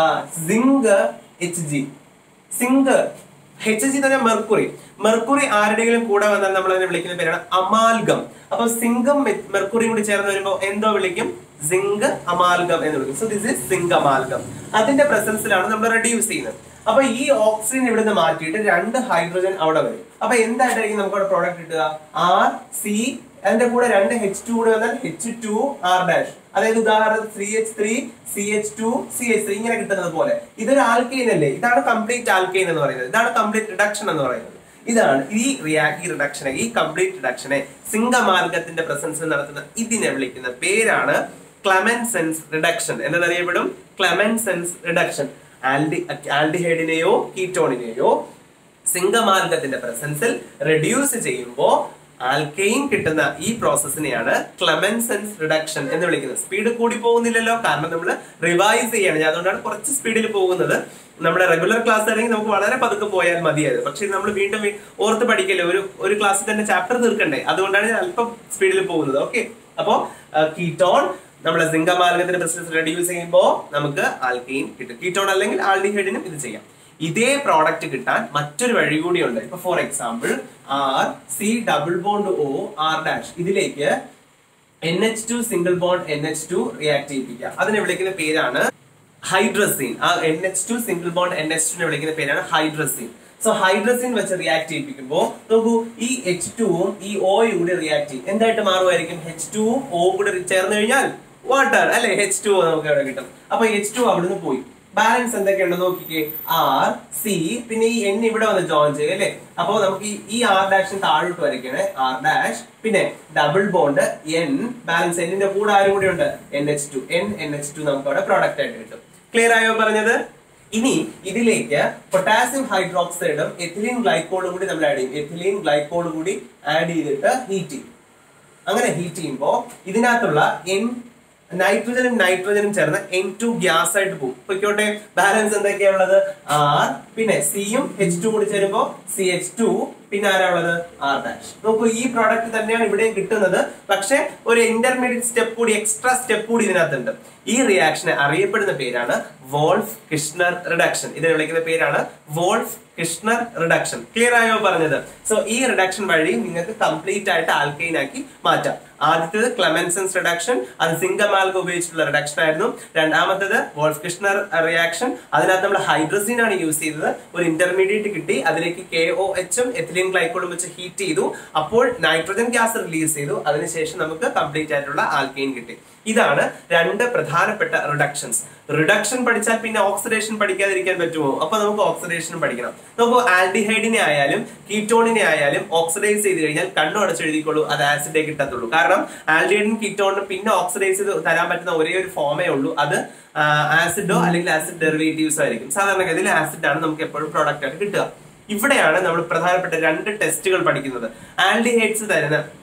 zinc H G zinc H G തന്നെ മെർക്കുറി മെർക്കുറി ആരുടെയെങ്കിലും കൂടെ വന്നാൽ നമ്മൾ അതിനെ വിളിക്കുന്ന പേരാണ് അമാൽഗം അപ്പൊ സിങ്കും മെർക്കുറിയും കൂടി ചേർന്ന് വരുമ്പോൾ എന്തോ വിളിക്കും സിങ്ക് അമാൽഗം എന്ന് വിളിക്കും so this is zinc amalgam അതിന്റെ പ്രസൻസിലാണ് നമ്മൾ റെഡ്യൂസ് ചെയ്യുന്നത് അപ്പൊ ഈ ഓക്സിജൻ ഇവിടുന്ന് മാറ്റിയിട്ട് രണ്ട് ഹൈഡ്രജൻ അവിടെ വരും അപ്പൊ എന്തായിട്ടായിരിക്കും നമുക്ക് അവിടെ പ്രോഡക്റ്റ് കിട്ടുക ആർ സി അതിന്റെ കൂടെ രണ്ട് എച്ച് ടു കൂടെ വന്നാൽ എച്ച് ടു ആർ ഡാഷ് അതായത് ഉദാഹരണത്തിന് three H three C H two C H three ഇങ്ങനെ കിട്ടുന്നത് പോലെ ഇതൊരു ആൽക്കെയിൻ അല്ലേ ഇതാണ് കംപ്ലീറ്റ് ആൽക്കെയിൻ എന്ന് പറയുന്നത് ഇതാണ് കംപ്ലീറ്റ് റിഡക്ഷൻ എന്ന് പറയുന്നത് ഇതാണ് ഈ റിയാക്ട് ഈ റിഡക്ഷനെ ഈ കംപ്ലീറ്റ് റിഡക്ഷനെ സിംഗമാർഗത്തിന്റെ പ്രസൻസിൽ നടത്തുന്ന ഇതിനെ വിളിക്കുന്ന പേരാണ് ക്ലമൻസെൻസ് റിഡക്ഷൻ എന്നറിയപ്പെടും ക്ലമൻസെൻസ് റിഡക്ഷൻ ആൽഡി ആൽഡിഹൈഡിനെയോ കീറ്റോണിനെയോ സിംഗമാർഗത്തിന്റെ പ്രസൻസിൽ റെഡ്യൂസ് ചെയ്യുമ്പോൾ ആൽക്കെയിൻ കിട്ടുന്ന ഈ പ്രോസസ്സിനെയാണ് ക്ലമൻസെൻസ് റിഡക്ഷൻ എന്ന് വിളിക്കുന്നത് സ്പീഡ് കൂടി പോകുന്നില്ലല്ലോ കാരണം നമ്മൾ റിവൈസ് ചെയ്യാണ് ഞാൻ അതുകൊണ്ടാണ് കുറച്ച് സ്പീഡിൽ പോകുന്നത് നമ്മുടെ റെഗുലർ ക്ലാസ് ആണെങ്കിൽ നമുക്ക് വളരെ പതുക്കെ പോയാൽ മതിയായത് പക്ഷെ നമ്മൾ വീണ്ടും വീ- ഓർത്ത് പഠിക്കല്ലേ ഒരു ഒരു ക്ലാസ്സിൽ തന്നെ ചാപ്റ്റർ തീർക്കണ്ടേ അതുകൊണ്ടാണ് ഞാൻ അല്പം സ്പീഡിൽ പോകുന്നത് ഓക്കെ അപ്പോ കീറ്റോൺ നമ്മുടെ സിംഗമാർഗത്തിന്റെ പ്രസൻസ് റെഡ്യൂസ് ചെയ്യുമ്പോൾ നമുക്ക് ആൽക്കെയിൻ കിട്ടും കീറ്റോൺ അല്ലെങ്കിൽ ആൽഡിഹൈഡിനും ഇത് ചെയ്യാം ഇതേ പ്രോഡക്റ്റ് കിട്ടാൻ മറ്റൊരു വഴി കൂടിയുണ്ട് ഇപ്പൊ for example R C double bond O R dash ഇതിലേക്ക് N H two single bond N H two react ചെയ്യിപ്പിക്കുക അതിനെ വിളിക്കുന്ന പേരാണ് ഹൈഡ്രസീൻ ആ N H two single bond N H ടുനെ വിളിക്കുന്ന പേരാണ് ഹൈഡ്രസീൻ സോ ഹൈഡ്രസീൻ വെച്ച് റിയാക്ട് ചെയ്യിപ്പിക്കുമ്പോൾ നോക്കൂ ഈ എച്ച് ടുവും ഈ ഓയും കൂടി റിയാക്ട് ചെയ്യും എന്തായിട്ട് മാറുമായിരിക്കും എച്ച് ടുവും ഓ കൂടി ചേർന്ന് കഴിഞ്ഞാൽ വാട്ടർ അല്ലെ എച്ച് ടു നമുക്ക് ഇവിടെ കിട്ടും അപ്പൊ എച്ച് ടു അവിടുന്ന് പോയി ബാലൻസ് എന്തൊക്കെയുണ്ട് നോക്കിക്കേ ആർ സി പിന്നെ ഈ എൻ ഇവിടെ വന്ന് ജോയിൻ ചെയ്യും അല്ലേ അപ്പൊ നമുക്ക് ഈ- ഈ ആർ ഡാഷിന് താഴോട്ട് വരയ്ക്കണേ ആർ ഡാഷ് പിന്നെ ഡബിൾ ബോണ്ട് എൻ ബാലൻസ് എന്നിന്റെ കൂടെ ആരും കൂടി ഉണ്ട് N H two N N H two നമുക്ക് അവിടെ പ്രോഡക്റ്റ് ആയിട്ട് കിട്ടും ക്ലിയർ ആയോ പറഞ്ഞത് ഇനി ഇതിലേക്ക് പൊട്ടാസ്യം ഹൈഡ്രോക്സൈഡും എഥിലീൻ ഗ്ലൈക്കോളും കൂടി നമ്മൾ ആഡ് ചെയ്യും എഥിലീൻ ഗ്ലൈക്കോൾ കൂടി ആഡ് ചെയ്തിട്ട് ഹീറ്റ് ചെയ്യും അങ്ങനെ ഹീറ്റ് ചെയ്യുമ്പോൾ ഇതിനകത്തുള്ള എൻ നൈട്രജനും നൈട്രജനും ചേർന്ന് എൻ ടു ഗ്യാസ് ആയിട്ട് പോകും പൊയ്ക്കോട്ടെ ബാലൻസ് എന്തൊക്കെയാ ഉള്ളത് ആർ പിന്നെ സിയും എച്ച് ടു കൂടി ചേരുമ്പോ സി എച്ച് ടു പിന്നെ ആരാ ഉള്ളത് ആർ ഡാഷ് നോക്കൂ ഈ പ്രോഡക്റ്റ് തന്നെയാണ് ഇവിടെയും കിട്ടുന്നത് പക്ഷെ ഒരു ഇന്റർമീഡിയറ്റ് സ്റ്റെപ്പ് കൂടി എക്സ്ട്രാ സ്റ്റെപ്പ് കൂടി ഇതിനകത്തുണ്ട് ഈ റിയാക്ഷനെ അറിയപ്പെടുന്ന പേരാണ് വോൾഫ് കിഷ്ണർ റിഡക്ഷൻ ഇതിനെ വിളിക്കുന്ന പേരാണ് വോൾഫ് കിഷ്ണർ റിഡക്ഷൻ ക്ലിയർ ആയോ പറഞ്ഞത് സോ ഈ റിഡക്ഷൻ വഴി നിങ്ങൾക്ക് കംപ്ലീറ്റ് ആയിട്ട് ആൽക്കൈൻ ആക്കി മാറ്റാം ആദ്യത്തേത് ക്ലമൻസൻസ് റിഡക്ഷൻ അത് സിംഗമാൽഗ ഉപയോഗിച്ചിട്ടുള്ള റിഡക്ഷൻ ആയിരുന്നു രണ്ടാമത്തേത് വോൾഫ് കിഷ്ണർ റിയാക്ഷൻ അതിനകത്ത് നമ്മൾ ഹൈഡ്രസീൻ ആണ് യൂസ് ചെയ്തത് ഒരു ഇന്റർമീഡിയറ്റ് കിട്ടി അതിലേക്ക് കെ ഒ എച്ചും എഥിലിൻ ഗ്ലൈക്കോളും വെച്ച് ഹീറ്റ് ചെയ്തു അപ്പോൾ നൈട്രജൻ ഗ്യാസ് റിലീസ് ചെയ്തു അതിനുശേഷം നമുക്ക് കംപ്ലീറ്റ് ആയിട്ടുള്ള ആൽക്കൈൻ കിട്ടി ഇതാണ് രണ്ട് പ്രധാനപ്പെട്ട റിഡക്ഷൻസ് റിഡക്ഷൻ പഠിച്ചാൽ പിന്നെ ഓക്സിഡേഷൻ പഠിക്കാതിരിക്കാൻ പറ്റുമോ അപ്പൊ നമുക്ക് ഓക്സിഡേഷനും പഠിക്കണം നമുക്ക് ആൽഡിഹൈഡിനെ ആയാലും കീറ്റോണിനെ ആയാലും ഓക്സിഡൈസ് ചെയ്ത് കഴിഞ്ഞാൽ കണ്ണു അടച്ച് എഴുതിക്കോളൂ അത് ആസിഡേ കിട്ടത്തുള്ളൂ കാരണം ആൽഡിഹൈഡിനും കീറ്റോണിനും പിന്നെ ഓക്സിഡൈസ് ചെയ്ത് തരാൻ പറ്റുന്ന ഒരേ ഒരു ഫോമേ ഉള്ളൂ അത് ആസിഡോ അല്ലെങ്കിൽ ആസിഡ് ഡെറിവേറ്റീവ്സോ ആയിരിക്കും സാധാരണഗതിയിൽ ആസിഡ് ആണ് നമുക്ക് എപ്പോഴും പ്രോഡക്റ്റ് ആയിട്ട് കിട്ടുക ഇവിടെയാണ് നമ്മൾ പ്രധാനപ്പെട്ട രണ്ട് ടെസ്റ്റുകൾ പഠിക്കുന്നത് ആൽഡിഹൈഡ്സ് തരുന്ന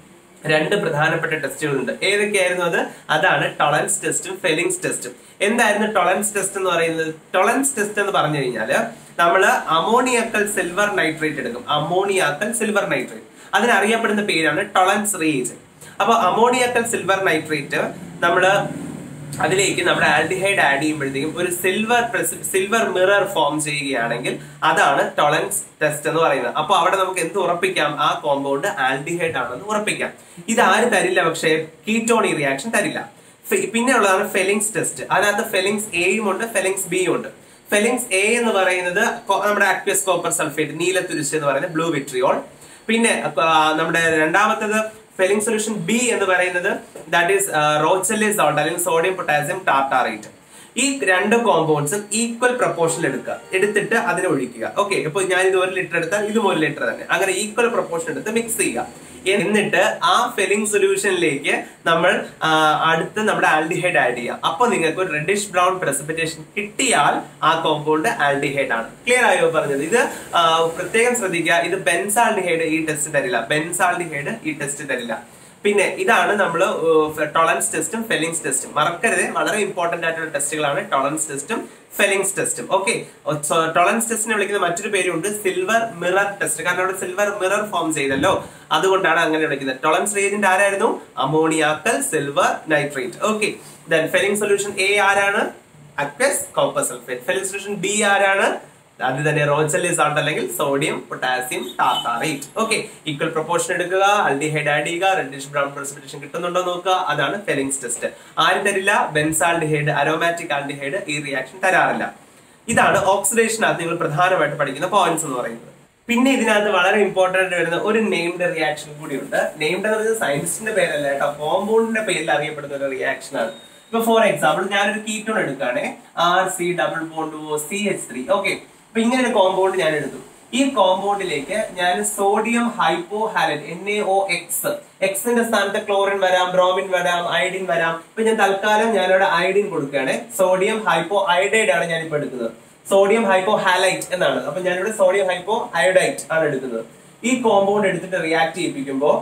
രണ്ട് പ്രധാനപ്പെട്ട ടെസ്റ്റുകളുണ്ട് ഏതൊക്കെയായിരുന്നു അത് അതാണ് ടൊളൻസ് ടെസ്റ്റും ഫെലിങ്സ് ടെസ്റ്റും എന്തായിരുന്നു ടൊളൻസ് ടെസ്റ്റ് എന്ന് പറയുന്നത് ടൊളൻസ് ടെസ്റ്റ് എന്ന് പറഞ്ഞു കഴിഞ്ഞാല് നമ്മൾ അമോണിയാക്കൽ സിൽവർ നൈട്രേറ്റ് എടുക്കും അമോണിയാക്കൽ സിൽവർ നൈട്രേറ്റ് അതിനറിയപ്പെടുന്ന പേരാണ് ടൊളൻസ് റേജ് അപ്പൊ അമോണിയാക്കൽ സിൽവർ നൈട്രേറ്റ് നമ്മള് അതിലേക്ക് നമ്മുടെ ആൽഡിഹൈഡ് ആഡ് ചെയ്യുമ്പോഴത്തേക്കും ഒരു സിൽവർ സിൽവർ മിറർ ഫോം ചെയ്യുകയാണെങ്കിൽ അതാണ് ടൊളൻസ് ടെസ്റ്റ് എന്ന് പറയുന്നത് അപ്പൊ അവിടെ നമുക്ക് എന്ത് ഉറപ്പിക്കാം ആ കോമ്പൗണ്ട് ആൽഡിഹൈഡ് ആണെന്ന് ഉറപ്പിക്കാം ഇത് ആര് തരില്ല പക്ഷേ കീറ്റോൺ ഈ റിയാക്ഷൻ തരില്ല ഫെ- പിന്നെ ഉള്ളതാണ് ഫെലിങ്സ് ടെസ്റ്റ് അതിനകത്ത് ഫെലിങ്സ് എയും ഉണ്ട് ഫെലിങ്സ് ബിയും ഉണ്ട് ഫെലിങ്സ് എ എന്ന് പറയുന്നത് കൊ- നമ്മുടെ ആക്വിയസ് കോപ്പർ സൾഫേറ്റ് നീലത്തുരിശ് എന്ന് പറയുന്നത് ബ്ലൂ വിട്രിയോൾ പിന്നെ ആ, നമ്മുടെ രണ്ടാമത്തത് ഫെലിംഗ് സൊല്യൂഷൻ ബി എന്ന് പറയുന്നത് ദാറ്റ് ഈസ് റോച്ചല്ലി സോൾട്ട് അല്ലെങ്കിൽ സോഡിയം പൊട്ടാസ്യം ടാർട്ടാറേറ്റ് ഈ രണ്ട് കോമ്പൗണ്ട്സും ഈക്വൽ പ്രപ്പോർഷനിൽ എടുക്കുക എടുത്തിട്ട് അതിനെ ഒഴിക്കുക ഓക്കെ ഇപ്പൊ ഞാൻ ഇത് ഒരു ലിറ്റർ എടുത്താൽ ഇതും ഒരു ലിറ്റർ തന്നെ അങ്ങനെ ഈക്വൽ പ്രപ്പോർഷൻ എടുത്ത് മിക്സ് ചെയ്യുക എന്നിട്ട് ആ ഫില്ലിംഗ് സൊല്യൂഷനിലേക്ക് നമ്മൾ ആ, അടുത്ത് നമ്മുടെ ആൽഡിഹൈഡ് ആഡ് ചെയ്യുക അപ്പൊ നിങ്ങൾക്ക് ഒരു റെഡിഷ് ബ്രൗൺ പ്രസിപ്പിറ്റേഷൻ കിട്ടിയാൽ ആ കോമ്പൗണ്ട് ആൽഡിഹൈഡ് ആണ് ക്ലിയർ ആയോ പറഞ്ഞത് ഇത് ആ, പ്രത്യേകം ശ്രദ്ധിക്കുക ഇത് ബെൻസാൾഡിഹൈഡ് ഈ ടെസ്റ്റ് തരില്ല ബെൻസാൾഡിഹൈഡ് ഈ ടെസ്റ്റ് തരില്ല പിന്നെ ഇതാണ് നമ്മൾ ടോളൻസ് ടെസ്റ്റും ഫെലിങ്സ് ടെസ്റ്റും മറക്കരുത് വളരെ ഇമ്പോർട്ടന്റ് ആയിട്ടുള്ള ടെസ്റ്റുകളാണ് ടോളൻസ് ടെസ്റ്റും ഫെലിങ്സ് ടെസ്റ്റും ഓക്കെ ടോളൻസ് ടെസ്റ്റിനെ വിളിക്കുന്ന മറ്റൊരു പേരുണ്ട് സിൽവർ മിറർ ടെസ്റ്റ് കാരണം അവിടെ സിൽവർ മിറർ ഫോം ചെയ്തല്ലോ അതുകൊണ്ടാണ് അങ്ങനെ വിളിക്കുന്നത് ടോളൻസ് റേജന്റ് ആരായിരുന്നു ammoniacal silver nitrate okay then Fehling solution A ആരാണ് aqueous copper sulphate Fehling solution B ആരാണ് അത് തന്നെ റോച്ചല്ലി സാൾട്ട് അല്ലെങ്കിൽ sodium potassium tartrate okay equal proportion എടുക്കുക അൾഡിഹൈഡ് ആഡ് ചെയ്യുക റെഡിഷ് ബ്രൗൺ പ്രസിപ്പിറ്റേഷൻ കിട്ടുന്നുണ്ടോ നോക്കുക അതാണ് ഫെലിങ്സ് ടെസ്റ്റ് ആരും തരില്ല ബെൻസാൾഡിഹൈഡ് അരോമാറ്റിക് ആൽഡിഹൈഡ് ഈ റിയാക്ഷൻ തരാറില്ല ഇതാണ് ഓക്സിഡേഷനകത്ത് നിങ്ങൾ പ്രധാനമായിട്ട് പഠിക്കുന്ന പോയിന്റ്സ് എന്ന് പറയുന്നത് പിന്നെ ഇതിനകത്ത് വളരെ ഇമ്പോർട്ടന്റ് ആയിട്ട് വരുന്ന ഒരു നെയിംഡ് റിയാക്ഷൻ കൂടിയുണ്ട് നെയിംഡ് എന്ന് പറയുന്നത് സയൻസിന്റെ പേരല്ല കേട്ടോ കോമ്പൗണ്ടിന്റെ പേരിൽ അറിയപ്പെടുന്ന ഒരു റിയാക്ഷൻ ആണ് ഇപ്പൊ ഫോർ എക്സാമ്പിൾ ഞാനൊരു കീറ്റോൺ എടുക്കുകയാണെ R C double bond O C H three okay അപ്പൊ ഇങ്ങനെ ഒരു കോമ്പൗണ്ട് ഞാൻ എടുത്തു ഈ കോമ്പൗണ്ടിലേക്ക് ഞാൻ sodium hypohalite N A O X എക്സിന്റെ സ്ഥാനത്ത് ക്ലോറിൻ വരാം ബ്രോമിൻ വരാം അയഡിൻ വരാം ഇപ്പൊ ഞാൻ തൽക്കാലം ഞാനിവിടെ അയഡിൻ കൊടുക്കുകയാണ് സോഡിയം ഹൈപ്പോ അയഡൈഡ് ആണ് ഞാൻ ഇപ്പൊ എടുക്കുന്നത് സോഡിയം ഹൈപ്പോ ഹാലൈറ്റ് എന്നാണ് അപ്പൊ ഞാനിവിടെ സോഡിയം ഹൈപ്പോ അയോഡൈറ്റ് ആണ് എടുക്കുന്നത് ഈ കോമ്പൗണ്ട് എടുത്തിട്ട് റിയാക്ട് ചെയ്യിപ്പിക്കുമ്പോൾ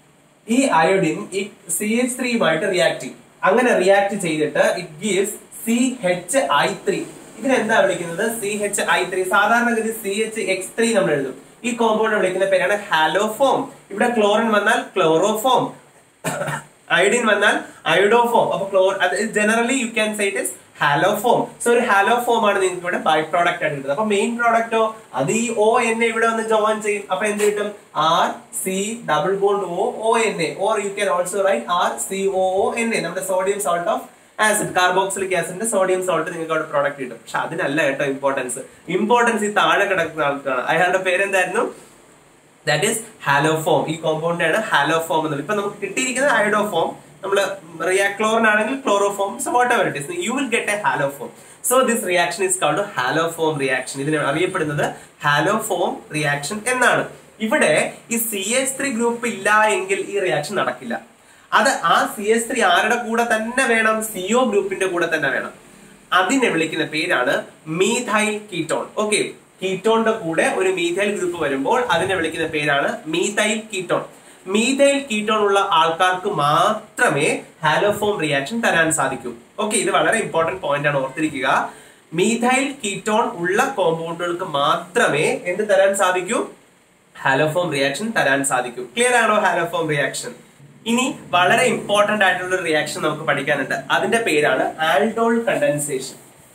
ഈ അയോഡിൻ ഈ സി എച്ച് ത്രീയുമായിട്ട് റിയാക്ട് ചെയ്യും അങ്ങനെ റിയാക്ട് ചെയ്തിട്ട് it gives C H I three ഇതിനെന്താ വിളിക്കുന്നത് സി എച്ച് ഐ ത്രീ സാധാരണഗതി സി എച്ച് എക്സ് ത്രീ നമ്മൾ എഴുതും ഈ കോമ്പൗണ്ട് വിളിക്കുന്ന പേരാണ് ഹാലോഫോം ഇവിടെ ക്ലോറിൻ വന്നാൽ ക്ലോറോഫോം അയോഡിൻ വന്നാൽ അയോഡോഫോം അപ്പൊ ക്ലോർ generally you can say it is haloform so ഒരു ഹാലോഫോം ആണ് നിങ്ങൾക്ക് ഇവിടെ ബൈ പ്രോഡക്റ്റ് ആയിട്ട് കിട്ടുന്നത് അപ്പൊ മെയിൻ പ്രോഡക്റ്റോ അത് ഈ ഒ എൻ എ ഇവിടെ വന്ന് ജോയിൻ ചെയ്യും അപ്പൊ എന്ത് കിട്ടും R C double bond O O N A or you can also write R C O O N A നമ്മുടെ sodium salt of acid carboxylic ആസിഡിന്റെ സോഡിയം സോൾട്ട് നിങ്ങൾക്ക് അവിടെ പ്രോഡക്റ്റ് കിട്ടും പക്ഷെ അതിനല്ല കേട്ടോ ഇമ്പോർട്ടൻസ് ഇമ്പോർട്ടൻസ് ഈ താഴെ കിടക്കുന്ന ആൾക്കാണ് അയാളുടെ പേരെന്തായിരുന്നു ദാറ്റ് ഈസ് ഹാലോഫോം ഈ കോമ്പൗണ്ട് ആണ് ഹാലോഫോം എന്നുള്ളത് ഇപ്പൊ നമുക്ക് കിട്ടിയിരിക്കുന്നത് അയോഡോഫോം നമ്മൾ റിയാക്ലോറിൻ ആണെങ്കിൽ chloroform so whatever it is you will get a haloform so this reaction is called haloform reaction ഇതിനെ അറിയപ്പെടുന്നത് ഹാലോഫോം റിയാക്ഷൻ എന്നാണ് ഇവിടെ ഈ സി എച്ച് ത്രീ ഗ്രൂപ്പ് ഇല്ല എങ്കിൽ ഈ റിയാക്ഷൻ നടക്കില്ല അത് ആ സി എച്ച് ത്രീ ആരുടെ കൂടെ തന്നെ വേണം സിഒ ഗ്രൂപ്പിന്റെ കൂടെ തന്നെ വേണം അതിനെ വിളിക്കുന്ന പേരാണ് മീഥൈൽ കീറ്റോൺ ഓക്കെ കീറ്റോണിന്റെ കൂടെ ഒരു മീഥൈൽ ഗ്രൂപ്പ് വരുമ്പോൾ അതിനെ വിളിക്കുന്ന പേരാണ് മീഥൈൽ കീറ്റോൺ മീഥൈൽ കീറ്റോൺ ഉള്ള ആൾക്കാർക്ക് മാത്രമേ ഹാലോഫോം റിയാക്ഷൻ തരാൻ സാധിക്കൂ ഓക്കെ ഇത് വളരെ ഇമ്പോർട്ടന്റ് പോയിന്റ് ആണ് ഓർത്തിരിക്കുക മീഥൈൽ കീറ്റോൺ ഉള്ള കോമ്പൗണ്ടുകൾക്ക് മാത്രമേ എന്ത് തരാൻ സാധിക്കൂ ഹാലോഫോം റിയാക്ഷൻ തരാൻ സാധിക്കൂ ക്ലിയർ ആണോ ഹാലോഫോം റിയാക്ഷൻ ഇനി വളരെ ഇമ്പോർട്ടന്റ് ആയിട്ടുള്ള ഒരു റിയാക്ഷൻ നമുക്ക് പഠിക്കാനുണ്ട് അതിന്റെ പേരാണ് ആൽഡോൾ കണ്ടൻസേഷൻ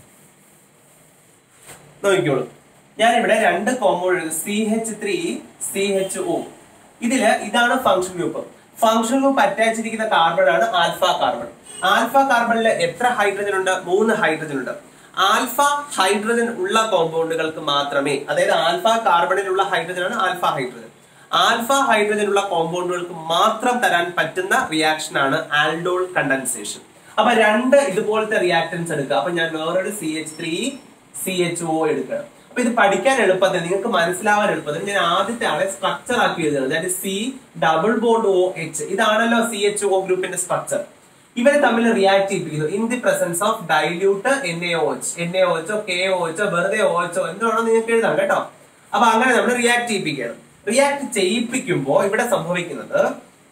നോക്കിക്കോളൂ ഞാനിവിടെ രണ്ട് compound C H three C H O ഇതില് ഇതാണ് ഫംഗ്ഷൻ ഗ്രൂപ്പ് ഫംഗ്ഷൻ ഗ്രൂപ്പ് അറ്റാച്ചിരിക്കുന്ന കാർബൺ ആണ് ആൽഫ കാർബൺ ആൽഫ കാർബണിൽ എത്ര ഹൈഡ്രജൻ ഉണ്ട് മൂന്ന് ഹൈഡ്രജൻ ഉണ്ട് ആൽഫ ഹൈഡ്രജൻ ഉള്ള കോമ്പൗണ്ടുകൾക്ക് മാത്രമേ അതായത് ആൽഫ കാർബണിലുള്ള ഹൈഡ്രജൻ ആണ് ആൽഫ ഹൈഡ്രജൻ ആൽഫ ഹൈഡ്രജൻ ഉള്ള കോമ്പൗണ്ടുകൾക്ക് മാത്രം തരാൻ പറ്റുന്ന റിയാക്ഷൻ ആണ് ആൽഡോൾ കണ്ടൻസേഷൻ അപ്പൊ രണ്ട് ഇതുപോലത്തെ റിയാക്ടൻസ് എടുക്കുക അപ്പൊ ഞാൻ വേറൊരു C H three C H O എടുക്കണം അപ്പൊ ഇത് പഠിക്കാൻ എളുപ്പത്തിൽ നിങ്ങൾക്ക് മനസ്സിലാവാൻ എളുപ്പത്തിൽ ഞാൻ ആദ്യത്തെ ആളെ സ്ട്രക്ചർ ആക്കി എഴുതുന്നത് അതായത് C double bond O H ഇതാണല്ലോ സി എച്ച് ഒ ഗ്രൂപ്പിന്റെ സ്ട്രക്ചർ ഇവരെ തമ്മിൽ റിയാക്ട് ചെയ്യിപ്പിക്കുന്നു in the presence of dilute N A O H N A O എച്ചോ കെ ഒ എച്ചോ വെറുതെ ഒ എച്ചോ എന്തുവാണോ നിങ്ങൾക്ക് എഴുതാം കേട്ടോ അപ്പൊ അങ്ങനെ നമ്മൾ റിയാക്ട് ചെയ്യിപ്പിക്കുകയാണ് റിയാക്ട് ചെയ്യിപ്പിക്കുമ്പോൾ ഇവിടെ സംഭവിക്കുന്നത്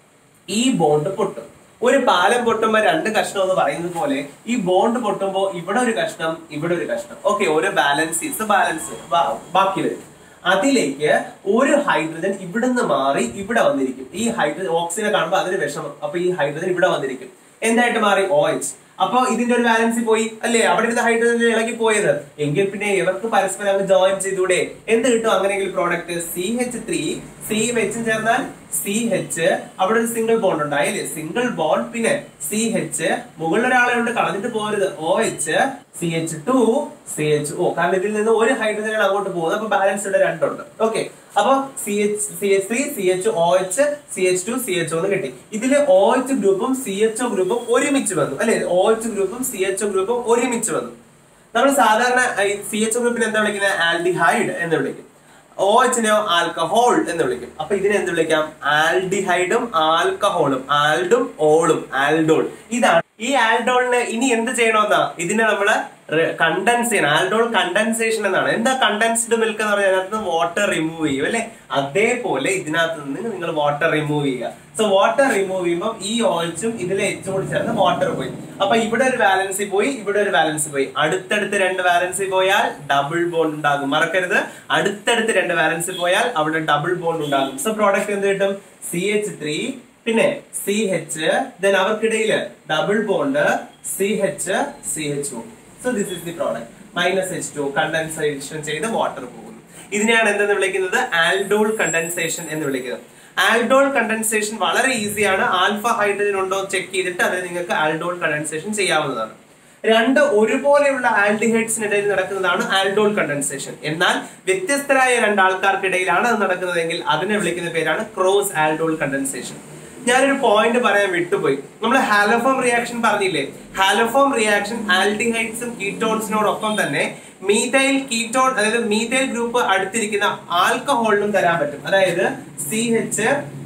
ഈ ബോണ്ട് പൊട്ടും ഒരു പാലം പൊട്ടുമ്പോ രണ്ട് കഷ്ണം എന്ന് പറയുന്നത് പോലെ ഈ ബോണ്ട് പൊട്ടുമ്പോ ഇവിടെ ഒരു കഷ്ണം ഇവിടെ ഒരു കഷ്ണം ഓക്കെ ഒരു ബാലൻസ് ബാലൻസ് ബാക്കി വരും അതിലേക്ക് ഒരു ഹൈഡ്രജൻ ഇവിടുന്ന് മാറി ഇവിടെ വന്നിരിക്കും ഈ ഹൈഡ്രജൻ ഓക്സിജനെ കാണുമ്പോൾ അതിന് വിഷമം അപ്പൊ ഈ ഹൈഡ്രജൻ ഇവിടെ വന്നിരിക്കും എന്തായിട്ട് മാറി ഓ എച്ച് അപ്പൊ ഇതിന്റെ ഒരു ബാലൻസ് പോയി അല്ലേ അവിടെ ഇരുന്ന ഹൈഡ്രജൻ ഇളകി പോയത് എങ്കിൽ പിന്നെ ഇവർക്ക് പരസ്പരം അങ്ങ് ജോയിൻ ചെയ്തൂടെ എന്ത് കിട്ടും അങ്ങനെയെങ്കിൽ പ്രോഡക്റ്റ് സി എച്ച് ത്രീ സിയും എച്ചും ചേർന്നാൽ സി എച്ച് അവിടെ ഒരു സിംഗിൾ ബോണ്ട് ഉണ്ടായി അല്ലേ സിംഗിൾ ബോണ്ട് പിന്നെ സി എച്ച് മുകളിൽ ഒരാളെ കൊണ്ട് കളഞ്ഞിട്ട് പോരുത് O H C H two C H O കാരണം ഇതിൽ നിന്ന് ഒരു ഹൈഡ്രജനാണ് അങ്ങോട്ട് പോകുന്നത് അപ്പൊ ബാലൻസ് ഇവിടെ രണ്ടുണ്ട് ഓക്കെ അപ്പൊ C H C H three C H O H C H two C H എന്ന് കിട്ടി ഇതില് ഒ എച്ച് ഗ്രൂപ്പും സി എച്ച് ഒ ഗ്രൂപ്പും ഒരുമിച്ച് വന്നു അല്ലെ ഒ എച്ച് ഗ്രൂപ്പും സി എച്ച് ഒ ഗ്രൂപ്പും ഒരുമിച്ച് വന്നു നമ്മൾ സാധാരണ സി എച്ച് ഒ ഗ്രൂപ്പിനെ എന്താ വിളിക്കുന്നത് ആൽഡിഹൈഡ് എന്ന് വിളിക്കും ഒ എച്ചിനെയോ ആൽക്കഹോൾ എന്ന് വിളിക്കും അപ്പൊ ഇതിനെ എന്ത് വിളിക്കാം ആൽഡിഹൈഡും ആൽക്കഹോളും ആൽഡും ഓളും ആൽഡോൾ ഇതാണ് ഈ ആൽഡോളിന് ഇനി എന്ത് ചെയ്യണമെന്നാ ഇതിനെ നമ്മള് കണ്ടൻസ് ചെയ്യണം ആൽഡോൾ കണ്ടൻസേഷൻ എന്നാണ് എന്താ കണ്ടൻസ്ഡ് മിൽക്ക് എന്ന് പറഞ്ഞാൽ അതിനകത്ത് വാട്ടർ റിമൂവ് ചെയ്യും അല്ലെ അതേപോലെ ഇതിനകത്ത് നിന്ന് നിങ്ങൾ വാട്ടർ റിമൂവ് ചെയ്യുക സോ വാട്ടർ റിമൂവ് ചെയ്യുമ്പോൾ ഈ ഓയിൽസും ഇതിലെ എച്ച് കൂടി ചേർന്ന് വാട്ടർ പോയി അപ്പൊ ഇവിടെ ഒരു ബാലൻസി പോയി ഇവിടെ ഒരു ബാലൻസി പോയി അടുത്തടുത്ത് രണ്ട് ബാലൻസി പോയാൽ ഡബിൾ ബോണ്ട് ഉണ്ടാകും മറക്കരുത് അടുത്തടുത്ത് രണ്ട് ബാലൻസി പോയാൽ അവിടെ ഡബിൾ ബോണ്ട് ഉണ്ടാകും സോ പ്രോഡക്റ്റ് എന്ത് കിട്ടും സി എച്ച് ത്രീ പിന്നെ സി എച്ച് ദെൻ അവർക്കിടയിൽ double bond C H C H O so this is the product minus H two condensation ചെയ്ത് വാട്ടർ പോകുന്നു ഇതിനെയാണ് എന്തെന്ന് വിളിക്കുന്നത് ആൽഡോൾ കണ്ടൻസേഷൻ എന്ന് വിളിക്കുന്നത് ആൽഡോൾ കണ്ടൻസേഷൻ വളരെ ഈസിയാണ് ആൽഫ ഹൈഡ്രജൻ ഉണ്ടോ ചെക്ക് ചെയ്തിട്ട് അത് നിങ്ങൾക്ക് ആൽഡോൾ കണ്ടൻസേഷൻ ചെയ്യാവുന്നതാണ് രണ്ട് ഒരുപോലെയുള്ള ആൽഡിഹൈഡ്സിനിടയിൽ നടക്കുന്നതാണ് ആൽഡോൾ കണ്ടൻസേഷൻ എന്നാൽ വ്യത്യസ്തരായ രണ്ട് ആൾക്കാർക്കിടയിലാണ് അത് നടക്കുന്നതെങ്കിൽ അതിനെ വിളിക്കുന്ന പേരാണ് ക്രോസ് ആൽഡോൾ കണ്ടൻസേഷൻ ഞാനൊരു പോയിന്റ് പറയാൻ വിട്ടുപോയി നമ്മൾ ഹാലോഫോം റിയാക്ഷൻ പറഞ്ഞില്ലേ ഹാലോഫോം റിയാക്ഷൻ ആൽഡിഹൈഡ്സും കീറ്റോൺസിനോടൊപ്പം തന്നെ മീതൈൽ കീറ്റോൺ അതായത് മീതൈൽ ഗ്രൂപ്പ് അടുത്തിരിക്കുന്ന ആൽക്കഹോളിനും തരാൻ പറ്റും അതായത് C H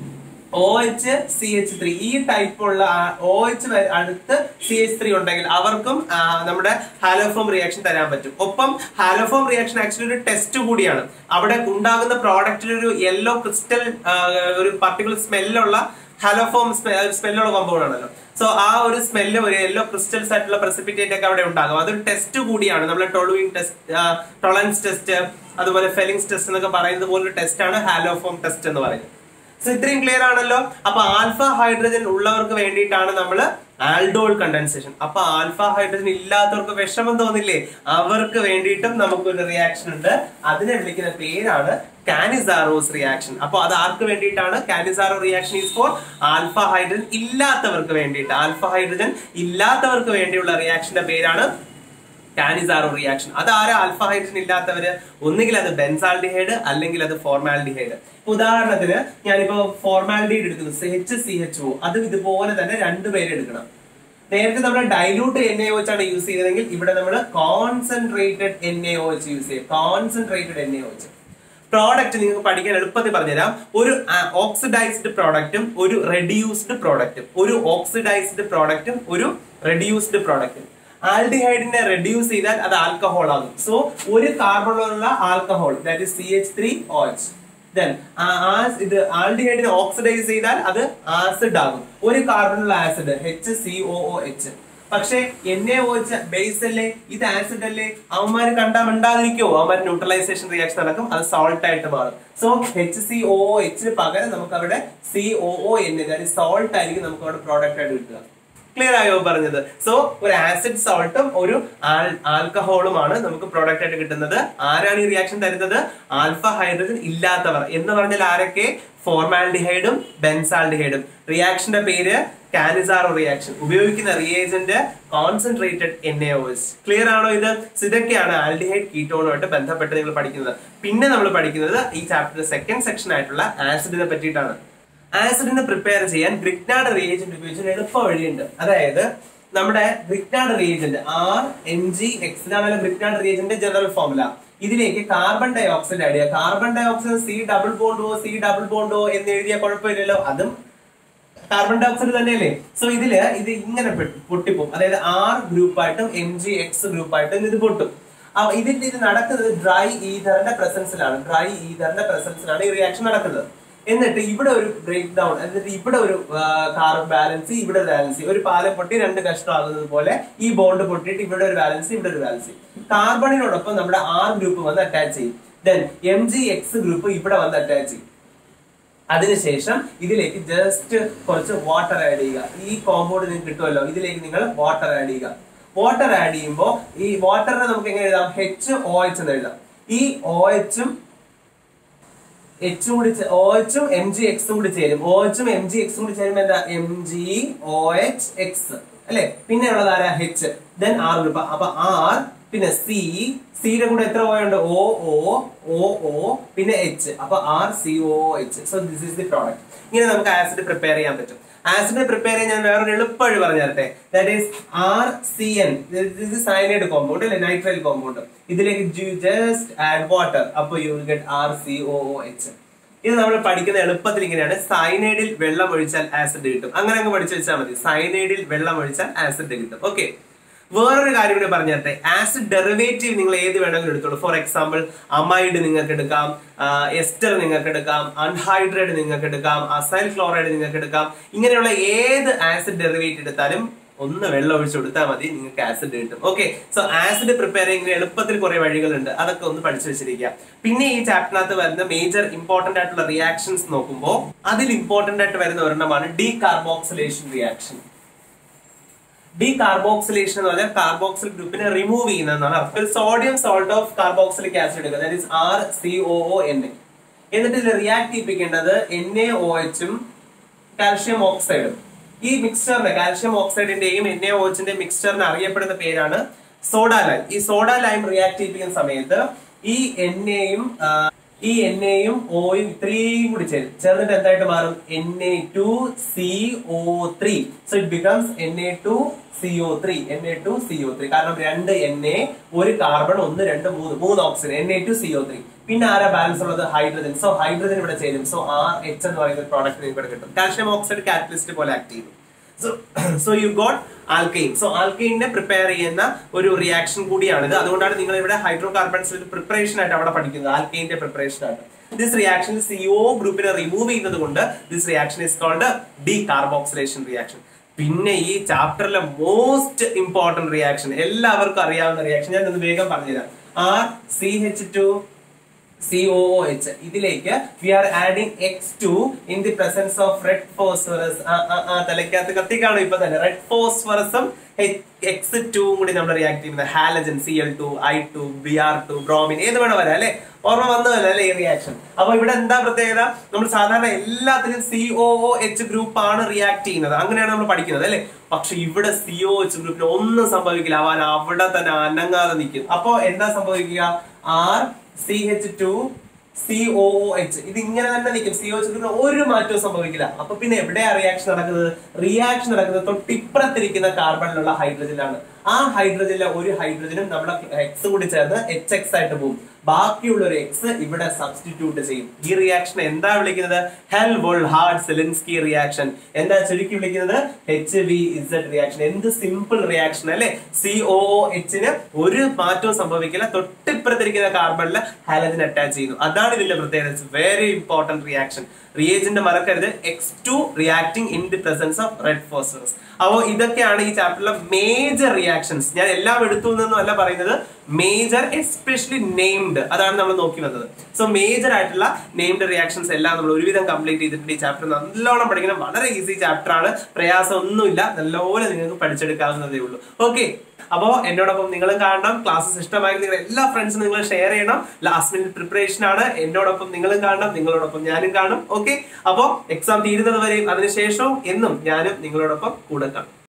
O H C H three ഈ ടൈപ്പുള്ള ഒ എച്ച് അടുത്ത് സി എച്ച് ത്രീ ഉണ്ടെങ്കിൽ അവർക്കും ആ, നമ്മുടെ ഹാലോഫോം റിയാക്ഷൻ തരാൻ പറ്റും ഒപ്പം ഹാലോഫോം റിയാക്ഷൻ ആക്ച്വലി ഒരു ടെസ്റ്റ് കൂടിയാണ് അവിടെ ഉണ്ടാകുന്ന പ്രോഡക്റ്റിൽ ഒരു യെല്ലോ ക്രിസ്റ്റൽ ഒരു പർട്ടിക്കുലർ സ്മെല്ലുള്ള ഹാലോഫോം സ്മെല്ലുള്ള കോമ്പൗണ്ട് ആണല്ലോ സോ ആ ഒരു സ്മെല്ല് ഒരു യെല്ലോ ക്രിസ്റ്റൽസ് ആയിട്ടുള്ള പ്രസിപ്പിറ്റേറ്റ് ഒക്കെ അവിടെ ഉണ്ടാകും അതൊരു ടെസ്റ്റ് കൂടിയാണ് നമ്മൾ ടൊളുവിങ് ടെസ്റ്റ് ടൊളൻസ് ടെസ്റ്റ് അതുപോലെ ഫെലിങ്സ് ടെസ്റ്റ് എന്നൊക്കെ പറയുന്നത് പോലെ ടെസ്റ്റ് ആണ് ഹാലോഫോം ടെസ്റ്റ് എന്ന് പറയുന്നത് സോ ഇത്രയും ക്ലിയർ ആണല്ലോ അപ്പൊ ആൽഫ ഹൈഡ്രജൻ ഉള്ളവർക്ക് വേണ്ടിയിട്ടാണ് നമ്മൾ ആൽഡോൾ കണ്ടൻസേഷൻ അപ്പൊ ആൽഫ ഹൈഡ്രജൻ ഇല്ലാത്തവർക്ക് വിഷമം തോന്നില്ലേ അവർക്ക് വേണ്ടിയിട്ടും നമുക്കൊരു റിയാക്ഷൻ ഉണ്ട് അതിനെ വിളിക്കുന്ന പേരാണ് കാനിസാറോസ് റിയാക്ഷൻ അപ്പൊ അത് ആർക്ക് വേണ്ടിയിട്ടാണ് Cannizzaro reaction is for alpha hydrogen ഇല്ലാത്തവർക്ക് വേണ്ടിയിട്ട് ആൽഫ ഹൈഡ്രജൻ ഇല്ലാത്തവർക്ക് വേണ്ടിയുള്ള റിയാക്ഷന്റെ പേരാണ് കാനിസാറോ റിയാക്ഷൻ അത് ആരാ ആൽഫ ഹൈഡ്രജൻ ഇല്ലാത്തവര് ഒന്നുകിൽ അത് ബെൻസാൾഡിഹൈഡ് അല്ലെങ്കിൽ അത് ഫോർമാൽഡിഹൈഡ് ഉദാഹരണത്തിന് ഞാനിപ്പോ ഫോർമാൽഡിഹൈഡ് എടുക്കുന്നു എച്ച് സി എച്ച് ഒ അത് ഇതുപോലെ തന്നെ രണ്ടുപേരെ എടുക്കണം നേരത്തെ നമ്മൾ ഡൈലൂട്ട് എൻ എ ആണ് യൂസ് ചെയ്തതെങ്കിൽ ഇവിടെ നമ്മൾ concentrated N A O H use ചെയ്യും concentrated N A O H product നിങ്ങൾക്ക് പഠിക്കാൻ എളുപ്പത്തിൽ പറഞ്ഞുതരാം ഒരു ഓക്സിഡൈസ്ഡ് പ്രോഡക്റ്റും ഒരു റെഡ്യൂസ്ഡ് പ്രോഡക്റ്റും ഒരു ഓക്സിഡൈസ്ഡ് പ്രോഡക്റ്റും ഒരു റെഡ്യൂസ്ഡ് പ്രോഡക്റ്റും ആൽഡിഹൈഡിനെ റെഡ്യൂസ് ചെയ്താൽ അത് ആൽക്കഹോൾ ആകും സോ ഒരു കാർബണിലുള്ള alcohol that is C H three O H then ഇത് ആൽഡിഹൈഡിനെ ഓക്സിഡൈസ് ചെയ്താൽ അത് ആസിഡ് ആകും ഒരു കാർബണുള്ള acid H C O O H പക്ഷേ എന്നെ ഒഴിച്ച ബേസ് അല്ലേ ഇത് ആസിഡ് അല്ലേ അവന്മാര് കണ്ടാ മിണ്ടാതിരിക്കോ അവന്മാർ ന്യൂട്രലൈസേഷൻ റിയാക്ഷൻ നടക്കും അത് സോൾട്ട് ആയിട്ട് മാറും so H C O O എച്ചിന് പകരം നമുക്ക് അവിടെ സി ഒ ഒ എൻ അതായത് സോൾട്ട് ആയിരിക്കും നമുക്ക് അവിടെ പ്രോഡക്റ്റ് ആയിട്ട് കിട്ടുക ക്ലിയർ ആയോ പറഞ്ഞത് സോ ഒരു ആസിഡ് സോൾട്ടും ഒരു ആൽക്കഹോളുമാണ് നമുക്ക് പ്രോഡക്റ്റ് ആയിട്ട് കിട്ടുന്നത് ആരാണ് ഈ റിയാക്ഷൻ തരുന്നത് ആൽഫ ഹൈഡ്രജൻ ഇല്ലാത്തവർ എന്ന് പറഞ്ഞാൽ ആരൊക്കെ ഫോർമാൽഡിഹൈഡും ബെൻസാൾഡിഹൈഡും റിയാക്ഷന്റെ പേര് കാനിസാറോ റിയാക്ഷൻ ഉപയോഗിക്കുന്ന റിയേജന്റ് കോൺസെൻട്രേറ്റഡ് എൻ ക്ലിയർ ആണോ ഇത് So ഇതൊക്കെയാണ് ആൽഡിഹൈഡ് കീറ്റോണുമായിട്ട് ബന്ധപ്പെട്ട് നിങ്ങൾ പഠിക്കുന്നത് പിന്നെ നമ്മൾ പഠിക്കുന്നത് ഈ ചാപ്റ്ററിന്റെ സെക്കൻഡ് സെക്ഷൻ ആയിട്ടുള്ള ആസിഡിനെ പറ്റിയിട്ടാണ് ആസിഡിനെ പ്രിപ്പയർ ചെയ്യാൻ ഗ്രിഗ്നാഡ് റിയേജന്റ് ഉപയോഗിച്ച് ഒരു എളുപ്പ വഴിയുണ്ട് അതായത് നമ്മുടെ Grignard reagent R N G X ഇതാണല്ലോ ഗ്രിഗ്നാഡ് റിയേജന്റ് ജനറൽ ഫോർമുല ഇതിലേക്ക് കാർബൺ ഡൈ ഓക്സൈഡ് ആഡ് ചെയ്യുക carbon dioxide C double bond O C double bond O എന്ന് എഴുതിയ കുഴപ്പമില്ലല്ലോ അതും കാർബൺ ഡൈ ഓക്സൈഡ് തന്നെയല്ലേ സോ ഇതില് ഇത് ഇങ്ങനെ പൊ- പൊട്ടിപ്പോവും അതായത് ആർ ഗ്രൂപ്പായിട്ടും എം ജി എക്സ് ഗ്രൂപ്പായിട്ടും ഇത് പൊട്ടും അപ്പൊ ഇതിന്റെ ഇത് നടക്കുന്നത് ഡ്രൈ ഈഥറിന്റെ പ്രസൻസിലാണ് ഡ്രൈ ഈഥറിന്റെ പ്രസൻസിലാണ് ഈ റിയാക്ഷൻ നടക്കുന്നത് എന്നിട്ട് ഇവിടെ ഒരു ബ്രേക്ക് ഡൗൺ എന്നിട്ട് ഇവിടെ ഒരു കാർബൺ ബാലൻസ് ഇവിടെ ഒരു ബാലൻസ് ഒരു പാലം പൊട്ടി രണ്ട് കഷ്ണമാകുന്നത് പോലെ ഈ ബോണ്ട് പൊട്ടിയിട്ട് ഇവിടെ ഒരു ബാലൻസ് ഇവിടെ ഒരു ബാലൻസ് കാർബണിനോടൊപ്പം നമ്മുടെ ആർ ഗ്രൂപ്പ് വന്ന് അറ്റാച്ച് ചെയ്യും then M G X group ഇവിടെ വന്ന് അറ്റാച്ച് ചെയ്യും അതിനുശേഷം ഇതിലേക്ക് ജസ്റ്റ് കുറച്ച് വാട്ടർ ആഡ് ചെയ്യുക ഈ കോമ്പൗണ്ട് നിങ്ങൾക്ക് കിട്ടുമല്ലോ ഇതിലേക്ക് നിങ്ങൾ വാട്ടർ ആഡ് ചെയ്യുക വാട്ടർ ആഡ് ചെയ്യുമ്പോൾ ഈ വാട്ടറിനെ നമുക്ക് എങ്ങനെ എഴുതാം എച്ച് ഒ എച്ച് എന്ന് എഴുതാം ഈ ഒ എച്ചും എച്ചും കൂടി ഒ എച്ചും എം ജി എക്സും കൂടി ചേരും ഒ എച്ചും എം ജി എക്സും കൂടി ചേരുമ്പോൾ എന്താ M G O H X അല്ലെ പിന്നെ ഉള്ളത് ആരാ എച്ച് ദെൻ ആർ ഗ്രൂപ്പ് അപ്പൊ ആർ പിന്നെ സി സിയുടെ കൂടെ എത്ര പോയുണ്ട് ഒ ഒ ഒ ഒ പിന്നെ എച്ച് അപ്പൊ R C O H so this is the product ഇങ്ങനെ നമുക്ക് ആസിഡ് പ്രിപ്പയർ ചെയ്യാൻ പറ്റും ആസിഡ് പ്രിപ്പയർ ചെയ്യാൻ ഞാൻ വേറൊരു എളുപ്പവഴി പറഞ്ഞു തരട്ടെ that is R C N cyanide compound അല്ലെ നൈട്രൈൽ കോമ്പൗണ്ട് ഇതിലേക്ക് ജസ്റ്റ് ആഡ് വാട്ടർ അപ്പൊ you will get R C O H ഇത് നമ്മൾ പഠിക്കുന്ന എളുപ്പത്തിൽ ഇങ്ങനെയാണ് സൈനൈഡിൽ വെള്ളം ഒഴിച്ചാൽ ആസിഡ് കിട്ടും അങ്ങനെ അങ്ങ് പഠിച്ചു വെച്ചാൽ മതി സൈനൈഡിൽ വെള്ളം ഒഴിച്ചാൽ ആസിഡ് കിട്ടും ഓക്കെ വേറൊരു കാര്യം കൂടി പറഞ്ഞു തരട്ടെ ആസിഡ് ഡെറിവേറ്റീവ് നിങ്ങൾ ഏത് വേണമെങ്കിലും എടുത്തോളൂ ഫോർ എക്സാമ്പിൾ അമൈഡ് നിങ്ങൾക്ക് എടുക്കാം എസ്റ്റർ നിങ്ങൾക്ക് എടുക്കാം അൺഹൈഡ്രേറ്റ് നിങ്ങൾക്ക് എടുക്കാം അസൈൽ ക്ലോറൈഡ് നിങ്ങൾക്ക് എടുക്കാം ഇങ്ങനെയുള്ള ഏത് ആസിഡ് ഡെറിവേറ്റീവ് എടുത്താലും ഒന്ന് വെള്ളം ഒഴിച്ചു കൊടുത്താൽ മതി നിങ്ങൾക്ക് ആസിഡ് കിട്ടും ഓക്കെ സോ ആസിഡ് പ്രിപ്പയർ ചെയ്യുന്ന എളുപ്പത്തിൽ കുറെ വഴികളുണ്ട് അതൊക്കെ ഒന്ന് പഠിച്ചു വെച്ചിരിക്കുക പിന്നെ ഈ ചാപ്റ്ററിനകത്ത് വരുന്ന മേജർ ഇമ്പോർട്ടന്റ് ആയിട്ടുള്ള റിയാക്ഷൻസ് നോക്കുമ്പോൾ അതിൽ ഇമ്പോർട്ടന്റ് ആയിട്ട് വരുന്ന ഒരെണ്ണമാണ് decarboxylation reaction decarboxylation എന്ന് പറഞ്ഞാൽ കാർബോക്സിൽ ഗ്രൂപ്പിനെ റിമൂവ് ചെയ്യുന്നതാണ് അർത്ഥം ഒരു sodium salt of carboxylic acid എടുക്കുക that is R C O O N A എന്നിട്ട് ഇതിൽ റിയാക്ട് ചെയ്യിപ്പിക്കേണ്ടത് എൻ എ ഒ എച്ചും കാൽഷ്യം ഓക്സൈഡും ഈ മിക്സ്ചറിന്റെ കാൽഷ്യം ഓക്സൈഡിന്റെയും എൻ എ ഒ എച്ചിന്റെയും മിക്സ്ചറിന് അറിയപ്പെടുന്ന പേരാണ് സോഡ ലൈം ഈ സോഡ ലൈം റിയാക്ട് ചെയ്യിപ്പിക്കുന്ന സമയത്ത് ഈ എണ്ണയും ഈ എണ്ണയും ഓയും ഇത്രയും കൂടി ചേരും ചേർന്നിട്ട് എന്തായിട്ട് മാറും N A two C O three so it becomes N A two C O three N A two C O three കാരണം രണ്ട് എൻ എ ഒരു കാർബൺ ഒന്ന് രണ്ട് മൂന്ന് മൂന്ന് oxygen N A two C O three പിന്നെ ആരാ balance ഉള്ളത് ഹൈഡ്രജൻ സോ ഹൈഡ്രജൻ ഇവിടെ ചേരും സോ ആർ എച്ച് എന്ന് പറയുന്ന പ്രോഡക്റ്റ് നിങ്ങൾക്ക് ഇവിടെ കിട്ടും കാൽഷ്യം ഓക്സൈഡ് കാറ്റലിസ്റ്റ് പോലെ ആക്ട് ചെയ്യും so so you got alkane so ആൽക്കെയിനെ പ്രിപ്പയർ ചെയ്യുന്ന ഒരു റിയാക്ഷൻ കൂടിയാണിത് അതുകൊണ്ടാണ് നിങ്ങൾ ഇവിടെ ഹൈഡ്രോ കാർബൺസ് പ്രിപ്പറേഷൻ ആയിട്ട് അവിടെ പഠിക്കുന്നത് ആൽക്കെയിന്റെ പ്രിപ്പറേഷൻ ആയിട്ട് ദിസ് റിയാക്ഷൻ സിഒ ഗ്രൂപ്പിനെ റിമൂവ് ചെയ്യുന്നത് കൊണ്ട് this reaction is called decarboxylation reaction പിന്നെ ഈ ചാപ്റ്ററിലെ മോസ്റ്റ് ഇമ്പോർട്ടന്റ് റിയാക്ഷൻ എല്ലാവർക്കും അറിയാവുന്ന റിയാക്ഷൻ ഞാൻ ഒന്ന് വേഗം പറഞ്ഞുതരാം R C H two C O O H ഇതിലേക്ക് we are adding X two in the presence of red phosphorus തലയ്ക്കകത്ത് കത്തിക്കാണോ ഇപ്പൊ തന്നെ റെഡ് ഫോസ്ഫറസും എക്സ് ടൂവും കൂടി നമ്മൾ റിയാക്ട് ചെയ്യുന്നത് halogen C L two I two B R two bromine ഏത് വേണം വരാം അല്ലെ ഓർമ്മ വന്നതല്ലേ അല്ലെ ഈ റിയാക്ഷൻ അപ്പൊ ഇവിടെ എന്താ പ്രത്യേകത നമ്മൾ സാധാരണ എല്ലാത്തിലും C O O H group ആണ് റിയാക്ട് ചെയ്യുന്നത് അങ്ങനെയാണ് നമ്മൾ പഠിക്കുന്നത് അല്ലെ പക്ഷെ ഇവിടെ സി ഒ എച്ച് ഗ്രൂപ്പിന് ഒന്നും സംഭവിക്കില്ല അവൻ അവിടെ തന്നെ അനങ്ങാതെ നിൽക്കും അപ്പൊ എന്താ സംഭവിക്കുക R C H two C O O H ഇത് ഇങ്ങനെ തന്നെ നിൽക്കും സി ഒ എച്ച് ഒരു മാറ്റവും സംഭവിക്കില്ല അപ്പൊ പിന്നെ എവിടെയാ റിയാക്ഷൻ നടക്കുന്നത് റിയാക്ഷൻ നടക്കുന്നത് തൊട്ടിപ്പുറത്തിരിക്കുന്ന കാർബണിലുള്ള ഹൈഡ്രജനാണ് ആ ഹൈഡ്രജനിലെ ഒരു ഹൈഡ്രജനും നമ്മുടെ എക്സ് കൂടി ചേർന്ന് എച്ച് എക്സ് ആയിട്ട് പോകും ബാക്കിയുള്ള ഒരു എക്സ് ഇവിടെ സബ്സ്റ്റിറ്റ്യൂട്ട് ചെയ്യും ഈ റിയാക്ഷൻ എന്താ വിളിക്കുന്നത് Hell Volhard Zelinsky reaction എന്താ ചുരുക്കി വിളിക്കുന്നത് എച്ച് വി ഇസഡ് റിയാക്ഷൻ എന്ത് സിമ്പിൾ റിയാക്ഷൻ അല്ലെ സി ഒ എച്ചിന് ഒരു മാറ്റവും സംഭവിക്കില്ല തൊട്ടിപ്പുറത്തിരിക്കുന്ന കാർബണിൽ ഹാലജൻ അറ്റാച്ച് ചെയ്യുന്നു അതാണ് ഇതിന്റെ പ്രത്യേകത വെരി ഇമ്പോർട്ടന്റ് റിയാക്ഷൻ റിയേജന്റ് മറക്കരുത് X two reacting in the presence of red phosphorus അപ്പോ ഇതൊക്കെയാണ് ഈ ചാപ്റ്ററിലെ മേജർ റിയാക്ഷൻസ് ഞാൻ എല്ലാം എടുത്തു എന്നൊന്നും അല്ല പറയുന്നത് മേജർ എസ്പെഷ്യലി നെയിംഡ് അതാണ് നമ്മൾ നോക്കി വന്നത് സോ മേജർ ആയിട്ടുള്ള നെയിംഡ് റിയാക്ഷൻസ് എല്ലാം നമ്മൾ ഒരുവിധം കംപ്ലീറ്റ് ചെയ്തിട്ടുണ്ട് ഈ ചാപ്റ്റർ നല്ലോണം പഠിക്കണം വളരെ ഈസി ചാപ്റ്റർ ആണ് പ്രയാസം ഒന്നുമില്ല നല്ലപോലെ നിങ്ങൾക്ക് പഠിച്ചെടുക്കാവുന്നതേ ഉള്ളൂ ഓക്കെ അപ്പോ എന്നോടൊപ്പം നിങ്ങളും കാണണം ക്ലാസ്സസ് ഇഷ്ടമായി നിങ്ങൾ എല്ലാ ഫ്രണ്ട്സും നിങ്ങൾ ഷെയർ ചെയ്യണം ലാസ്റ്റ് മിനിറ്റ് പ്രിപ്പറേഷൻ ആണ് എന്നോടൊപ്പം നിങ്ങളും കാണണം നിങ്ങളോടൊപ്പം ഞാനും കാണും ഓക്കെ അപ്പോ എക്സാം തീരുന്നത് വരെയും അതിനുശേഷവും എന്നും ഞാനും നിങ്ങളോടൊപ്പം കൂടെ കാണും